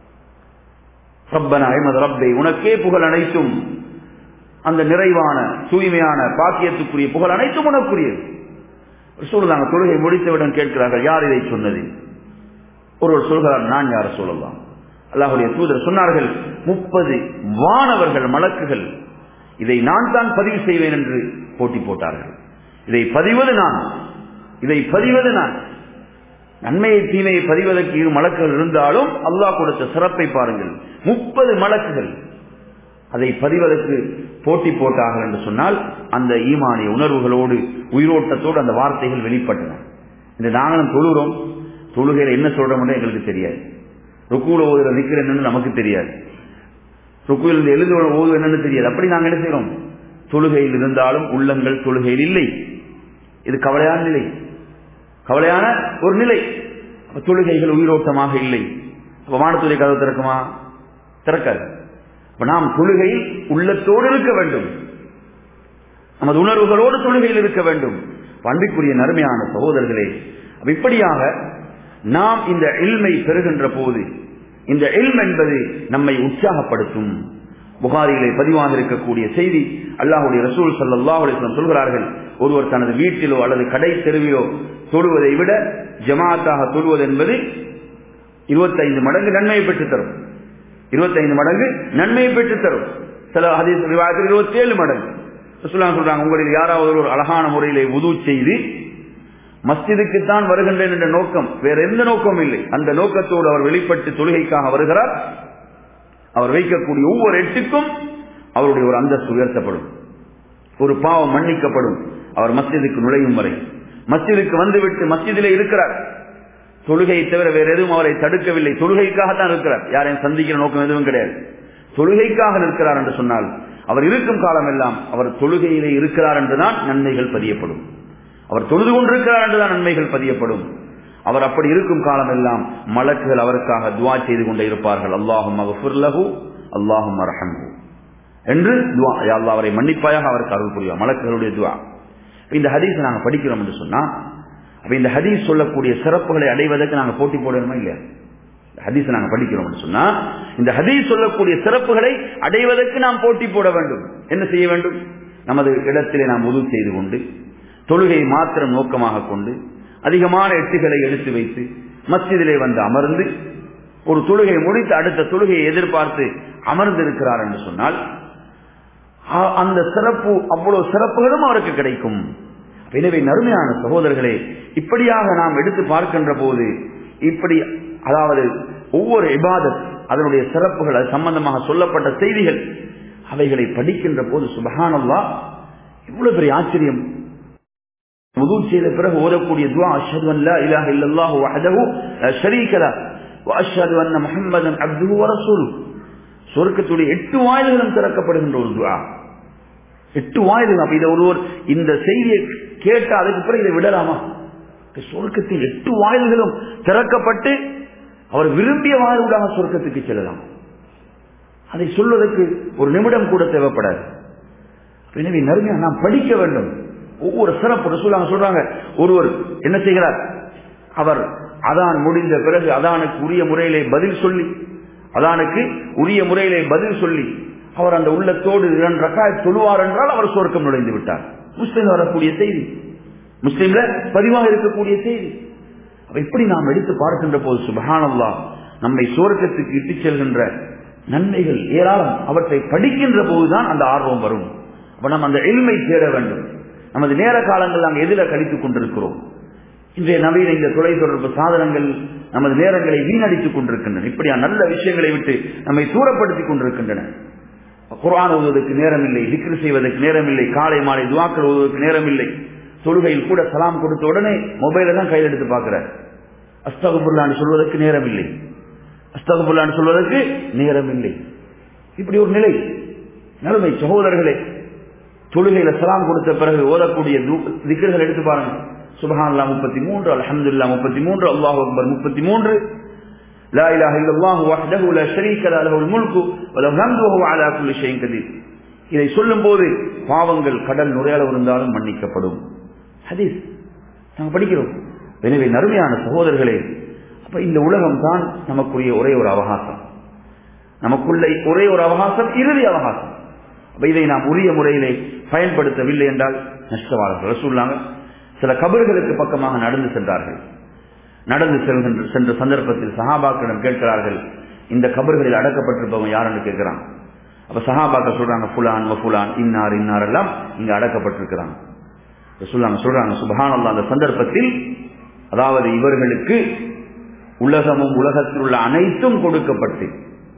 ரப்பனா எமது ரப்பை உனக்கே புகழ் அனைத்தும் அந்த நிறைவான தூய்மையான பாக்கியத்துக்குரிய புகழ் அனைத்தும் உனக்குரியது ரசூலுல்லாங்க தொழுகை முடித்தவுடன் கேட்கிறார்கள் யார் இதை சொன்னது ஒருவர் சொல்கிறார் நான் யார் சொல்லலாம் அல்லாஹுடைய தூதர் சொன்னார்கள் முப்பது வானவர்கள் மலக்குகள் இதை நான் தான் பதிவு செய்வேன் என்று போட்டி போட்டார்கள் இதை பதிவது நான் இதை பதிவது நான் நன்மையை தீமையை பதிவதற்கு இரு மலக்குகள் இருந்தாலும் அல்லாஹ் கொடுத்த சிறப்பை பாருங்கள் முப்பது மலக்குகள் அதை பதிவதற்கு போட்டி போட்டார்கள் என்று சொன்னால் அந்த ஈமானிய உணர்வுகளோடு உயிரோட்டத்தோடு அந்த வார்த்தைகள் வெளிப்பட்டன இந்த நாங்களும் தொழுகிறோம் தொழுகையில் என்ன சொல்றோம் எங்களுக்கு தெரியாது ருக்குல ஓதுற நிக்கிற என்னன்னு நமக்கு தெரியாது ருக்குவில் இருந்து எழுந்து ஓது என்னன்னு தெரியாது அப்படி நாங்கள் என்ன செய்யறோம் தொழுகையில் இருந்தாலும் உள்ளங்கள் தொழுகையில் இல்லை இது கவலையான நிலை கவலையான ஒரு நிலை தொழுகைகள் உயிரோட்டமாக இல்லை அப்ப வானத்துறை கதவு திறக்குமா திறக்காது அப்ப நாம் தொழுகையில் உள்ளத்தோடு இருக்க வேண்டும் நமது உணர்வுகளோடு தொழுகையில் இருக்க வேண்டும் பண்பிற்குரிய நறுமையான சகோதரர்களே இப்படியாக நாம் இந்த இல்மை பெறுகின்ற போது இந்த இல்ம் என்பது நம்மை உற்சாகப்படுத்தும் புகாரியிலே பதிவாக இருக்கக்கூடிய செய்தி அல்லாஹுடைய ரசூல் சல்லாஹ் அலிஸ்லாம் சொல்கிறார்கள் ஒருவர் தனது வீட்டிலோ அல்லது கடை தெருவிலோ தொழுவதை விட ஜமாத்தாக தொழுவது என்பது இருபத்தைந்து மடங்கு நன்மையை பெற்றுத் தரும் இருபத்தைந்து மடங்கு நன்மையை பெற்றுத் தரும் சில ஹதீஸ் விவாதத்தில் இருபத்தி ஏழு மடங்கு ரசூல்லாம் சொல்றாங்க உங்களில் யாராவது ஒரு அழகான முறையிலே உது செய்து மஸ்ஜிதுக்கு தான் வருகின்றேன் என்ற நோக்கம் வேற எந்த நோக்கமும் இல்லை அந்த நோக்கத்தோடு அவர் வெளிப்பட்டு தொழுகைக்காக வருகிறார் அவர் வைக்கக்கூடிய ஒவ்வொரு எட்டுக்கும் அவருடைய ஒரு அந்தஸ்து உயர்த்தப்படும் ஒரு பாவம் மன்னிக்கப்படும் அவர் மஸ்ஜிதுக்கு நுழையும் வரை மஸ்ஜிதுக்கு வந்துவிட்டு மஸ்ஜிதிலே இருக்கிறார் தொழுகையை தவிர வேற எதுவும் அவரை தடுக்கவில்லை தொழுகைக்காக தான் இருக்கிறார் யாரையும் சந்திக்கிற நோக்கம் எதுவும் கிடையாது தொழுகைக்காக நிற்கிறார் என்று சொன்னால் அவர் இருக்கும் காலம் எல்லாம் அவர் தொழுகையிலே இருக்கிறார் என்றுதான் நன்மைகள் பதியப்படும் அவர் தொழுது கொண்டிருக்கிறார் என்றுதான் நன்மைகள் பதியப்படும் அவர் அப்படி இருக்கும் காலம் எல்லாம் மலக்குகள் அவருக்காக துவா செய்து கொண்டே இருப்பார்கள் அல்லாஹும் மகஃபுர்லஹு அல்லாஹும் அரஹம்ஹு என்று துவா யா அல்லாஹ் அவரை மன்னிப்பாயாக அவருக்கு அருள் புரியும் மலக்குகளுடைய துவா இந்த ஹதீஸ் நாங்க படிக்கிறோம் என்று சொன்னா அப்ப இந்த ஹதீஸ் சொல்லக்கூடிய சிறப்புகளை அடைவதற்கு நாங்க போட்டி போடணுமா இல்லையா ஹதீஸ் நாங்க படிக்கிறோம் சொன்னா இந்த ஹதீஸ் சொல்லக்கூடிய சிறப்புகளை அடைவதற்கு நாம் போட்டி போட வேண்டும் என்ன செய்ய வேண்டும் நமது இடத்திலே நாம் உதவு செய்து கொண்டு தொழுகை மாத்திரம் நோக்கமாக கொண்டு அதிகமான எட்டுகளை எடுத்து வைத்து மஸ்ஜிதிலே வந்து அமர்ந்து ஒரு தொழுகை முடித்து அடுத்த தொழுகையை எதிர்பார்த்து அமர்ந்து இருக்கிறார் என்று சொன்னால் அந்த சிறப்பு அவ்வளவு சிறப்புகளும் அவருக்கு கிடைக்கும் எனவே நறுமையான சகோதரர்களே இப்படியாக நாம் எடுத்து பார்க்கின்ற போது இப்படி அதாவது ஒவ்வொரு இபாதத் அதனுடைய சிறப்புகள் அது சம்பந்தமாக சொல்லப்பட்ட செய்திகள் அவைகளை படிக்கின்ற போது சுபஹானல்லா இவ்வளவு பெரிய ஆச்சரியம் முது செய்த பிறகு ஓதக்கூடிய துவா அஷ்ஹது அன் லா இலாஹ இல்லல்லாஹு வஹதஹு லா ஷரீக லஹ் வ அஷ்ஹது அன்ன முஹம்மதன் அப்துஹு வ ரசூலுஹு சொர்க்கத்துடைய எட்டு வாயில்களும் திறக்கப்படுகின்ற ஒரு துவா எட்டு வாயில்கள் அப்ப இதை ஒருவர் இந்த செய்தியை கேட்ட அதுக்கு பிறகு இதை விடலாமா சொர்க்கத்தின் எட்டு வாயில்களும் திறக்கப்பட்டு அவர் விரும்பிய வாயிலாக சொர்க்கத்துக்கு செல்லலாம் அதை சொல்வதற்கு ஒரு நிமிடம் கூட தேவைப்படாது எனவே நறுமையா நாம் படிக்க வேண்டும் ஒவ்வொரு சிறப்பு ரசூலாங்க சொல்றாங்க ஒருவர் என்ன செய்கிறார் அவர் அதான் முடிந்த பிறகு அதானுக்கு உரிய முறையிலே பதில் சொல்லி அதானுக்கு உரிய முறையிலே பதில் சொல்லி அவர் அந்த உள்ளத்தோடு இரண்டு ரக்காய் தொழுவார் என்றால் அவர் சொர்க்கம் நுழைந்து விட்டார் முஸ்லிம் வரக்கூடிய செய்தி முஸ்லிம்ல பதிவாக இருக்கக்கூடிய செய்தி இப்படி நாம் எடுத்து பார்க்கின்ற போது சுபஹானல்லா நம்மை சுவர்க்கத்துக்கு இட்டு செல்கின்ற நன்மைகள் ஏராளம் அவற்றை படிக்கின்ற போதுதான் அந்த ஆர்வம் வரும் அப்ப நம்ம அந்த எளிமை தேட வேண்டும் நமது நேர காலங்கள் நாங்கள் எதிர கழித்துக் கொண்டிருக்கிறோம் இன்றைய நவீன இந்த தொலைத்தொடர்பு சாதனங்கள் நமது நேரங்களை வீணடித்துக் கொண்டிருக்கின்றன இப்படியா நல்ல விஷயங்களை விட்டு நம்மை தூரப்படுத்திக் கொண்டிருக்கின்றன குரான் ஓதுவதற்கு நேரம் இல்லை திக்ரு செய்வதற்கு நேரம் இல்லை காலை மாலை துவாக்கள் ஓதுவதற்கு நேரம் இல்லை தொழுகையில் கூட சலாம் கொடுத்த உடனே மொபைல தான் கையில் எடுத்து பார்க்கிறார் அஸ்தகுல்லான்னு சொல்வதற்கு நேரம் இல்லை அஸ்தகுல்லான்னு சொல்வதற்கு நேரம் இல்லை இப்படி ஒரு நிலை நிலைமை சகோதரர்களே தொழுகையில சலாம் கொடுத்த பிறகு ஓதக்கூடிய திக்கர்கள் எடுத்து பாருங்க சுபஹான்லா முப்பத்தி மூன்று அலமதுல்லா முப்பத்தி மூன்று அல்லாஹு அக்பர் முப்பத்தி மூன்று لا إله إلا الله وحده لا شريك له له الملك وله الحمد وهو على كل شيء قدير இதை சொல்லும் போது பாவங்கள் கடல் நுரையாள இருந்தாலும் மன்னிக்கப்படும் ஹதீஸ் நாங்கள் படிக்கிறோம் எனவே நறுமையான சகோதரர்களே அப்ப இந்த உலகம் தான் நமக்குரிய ஒரே ஒரு அவகாசம் நமக்குள்ள ஒரே ஒரு அவகாசம் இறுதி அவகாசம் அப்ப இதை நாம் உரிய முறையிலே பயன்படுத்தவில்லை என்றால் நஷ்டவாளர்கள் ரசூல்லாங்க சில கபர்களுக்கு பக்கமாக நடந்து சென்றார்கள் நடந்து செல்கின்ற சென்ற சந்தர்ப்பத்தில் சஹாபாக்களிடம் கேட்கிறார்கள் இந்த கபர்களில் அடக்கப்பட்டிருப்பவங்க யாருன்னு கேட்கிறான் அப்ப சஹாபாக்கள் சொல்றாங்க புலான் வஃபுலான் இன்னார் இன்னார் எல்லாம் இங்க அடக்கப்பட்டிருக்கிறாங்க சொல்றாங்க சொல்றாங்க சுபஹானல்லா அந்த சந்தர்ப்பத்தில் அதாவது இவர்களுக்கு உலகமும் உலகத்தில் உள்ள அனைத்தும் கொடுக்கப்பட்டு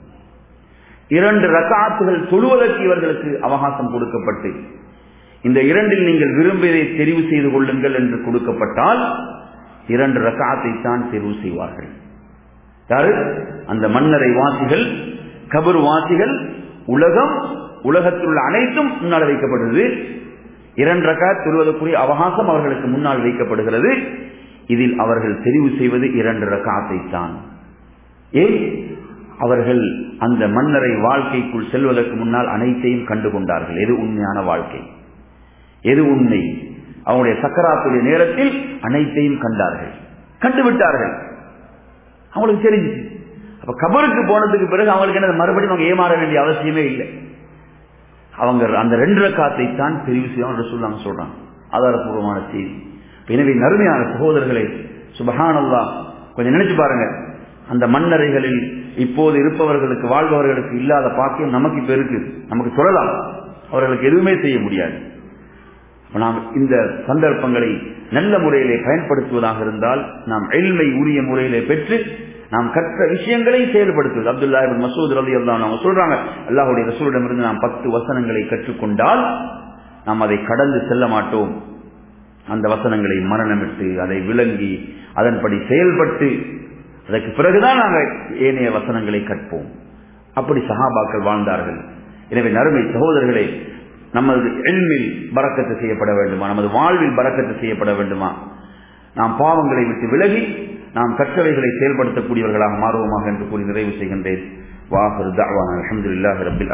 இரண்டு ரகாத்துகள் தொழுவதற்கு இவர்களுக்கு அவகாசம் கொடுக்கப்பட்டு இந்த இரண்டில் நீங்கள் விரும்பியதை தெரிவு செய்து கொள்ளுங்கள் என்று கொடுக்கப்பட்டால் இரண்டு ரகாத்தை தான் தெரிவு செய்வார்கள் யாரு அந்த மன்னரை வாசிகள் கபர் வாசிகள் உலகம் உலகத்தில் உள்ள அனைத்தும் முன்னால் வைக்கப்படுகிறது இரண்டு ரகாத் தொழுவதற்குரிய அவகாசம் அவர்களுக்கு முன்னால் வைக்கப்படுகிறது இதில் அவர்கள் தெரிவு செய்வது இரண்டு ரகாத்தை தான் ஏன் அவர்கள் அந்த மன்னரை வாழ்க்கைக்குள் செல்வதற்கு முன்னால் அனைத்தையும் கண்டுகொண்டார்கள் எது உண்மையான வாழ்க்கை எது உண்மை அவனுடைய சக்கராத்துடைய நேரத்தில் அனைத்தையும் கண்டார்கள் கண்டுவிட்டார்கள் அவங்களுக்கு தெரிஞ்சுச்சு அப்ப கபருக்கு போனதுக்கு பிறகு அவங்களுக்கு என்ன மறுபடியும் அவங்க ஏமாற வேண்டிய அவசியமே இல்லை அவங்க அந்த ரெண்டு ரக்காத்தை தான் தெரிவு செய்யணும் சொல்லாங்க சொல்றாங்க ஆதாரபூர்வமான செய்தி எனவே நறுமையான சகோதரர்களை சுபஹானல்லா கொஞ்சம் நினைச்சு பாருங்க அந்த மன்னரைகளில் இப்போது இருப்பவர்களுக்கு வாழ்பவர்களுக்கு இல்லாத பாக்கியம் நமக்கு இப்ப இருக்கு நமக்கு சொல்லலாம் அவர்களுக்கு எதுவுமே செய்ய முடியாது நாம் இந்த சந்தர்ப்பங்களை நல்ல முறையிலே பயன்படுத்துவதாக இருந்தால் நாம் எல்மை உரிய முறையிலே பெற்று நாம் கற்ற விஷயங்களை செயல்படுத்துவது அப்துல்லா மசூத் ரலி அல்லா அவங்க சொல்றாங்க அல்லாஹுடைய ரசூலிடமிருந்து நாம் பத்து வசனங்களை கற்றுக்கொண்டால் நாம் அதை கடந்து செல்ல மாட்டோம் அந்த வசனங்களை மரணமிட்டு அதை விளங்கி அதன்படி செயல்பட்டு அதற்கு பிறகுதான் நாங்கள் ஏனைய வசனங்களை கற்போம் அப்படி சஹாபாக்கள் வாழ்ந்தார்கள் எனவே நறுமை சகோதரர்களே நமது எல்மில் பறக்கத்து செய்யப்பட வேண்டுமா நமது வாழ்வில் பறக்கத்து செய்யப்பட வேண்டுமா நாம் பாவங்களை விட்டு விலகி நாம் கற்றவைகளை செயல்படுத்தக்கூடியவர்களாக மாறுவோமாக என்று கூறி நிறைவு செய்கின்றேன் வாஹர் தாவான் அலமதுல்லாஹ் ரபில்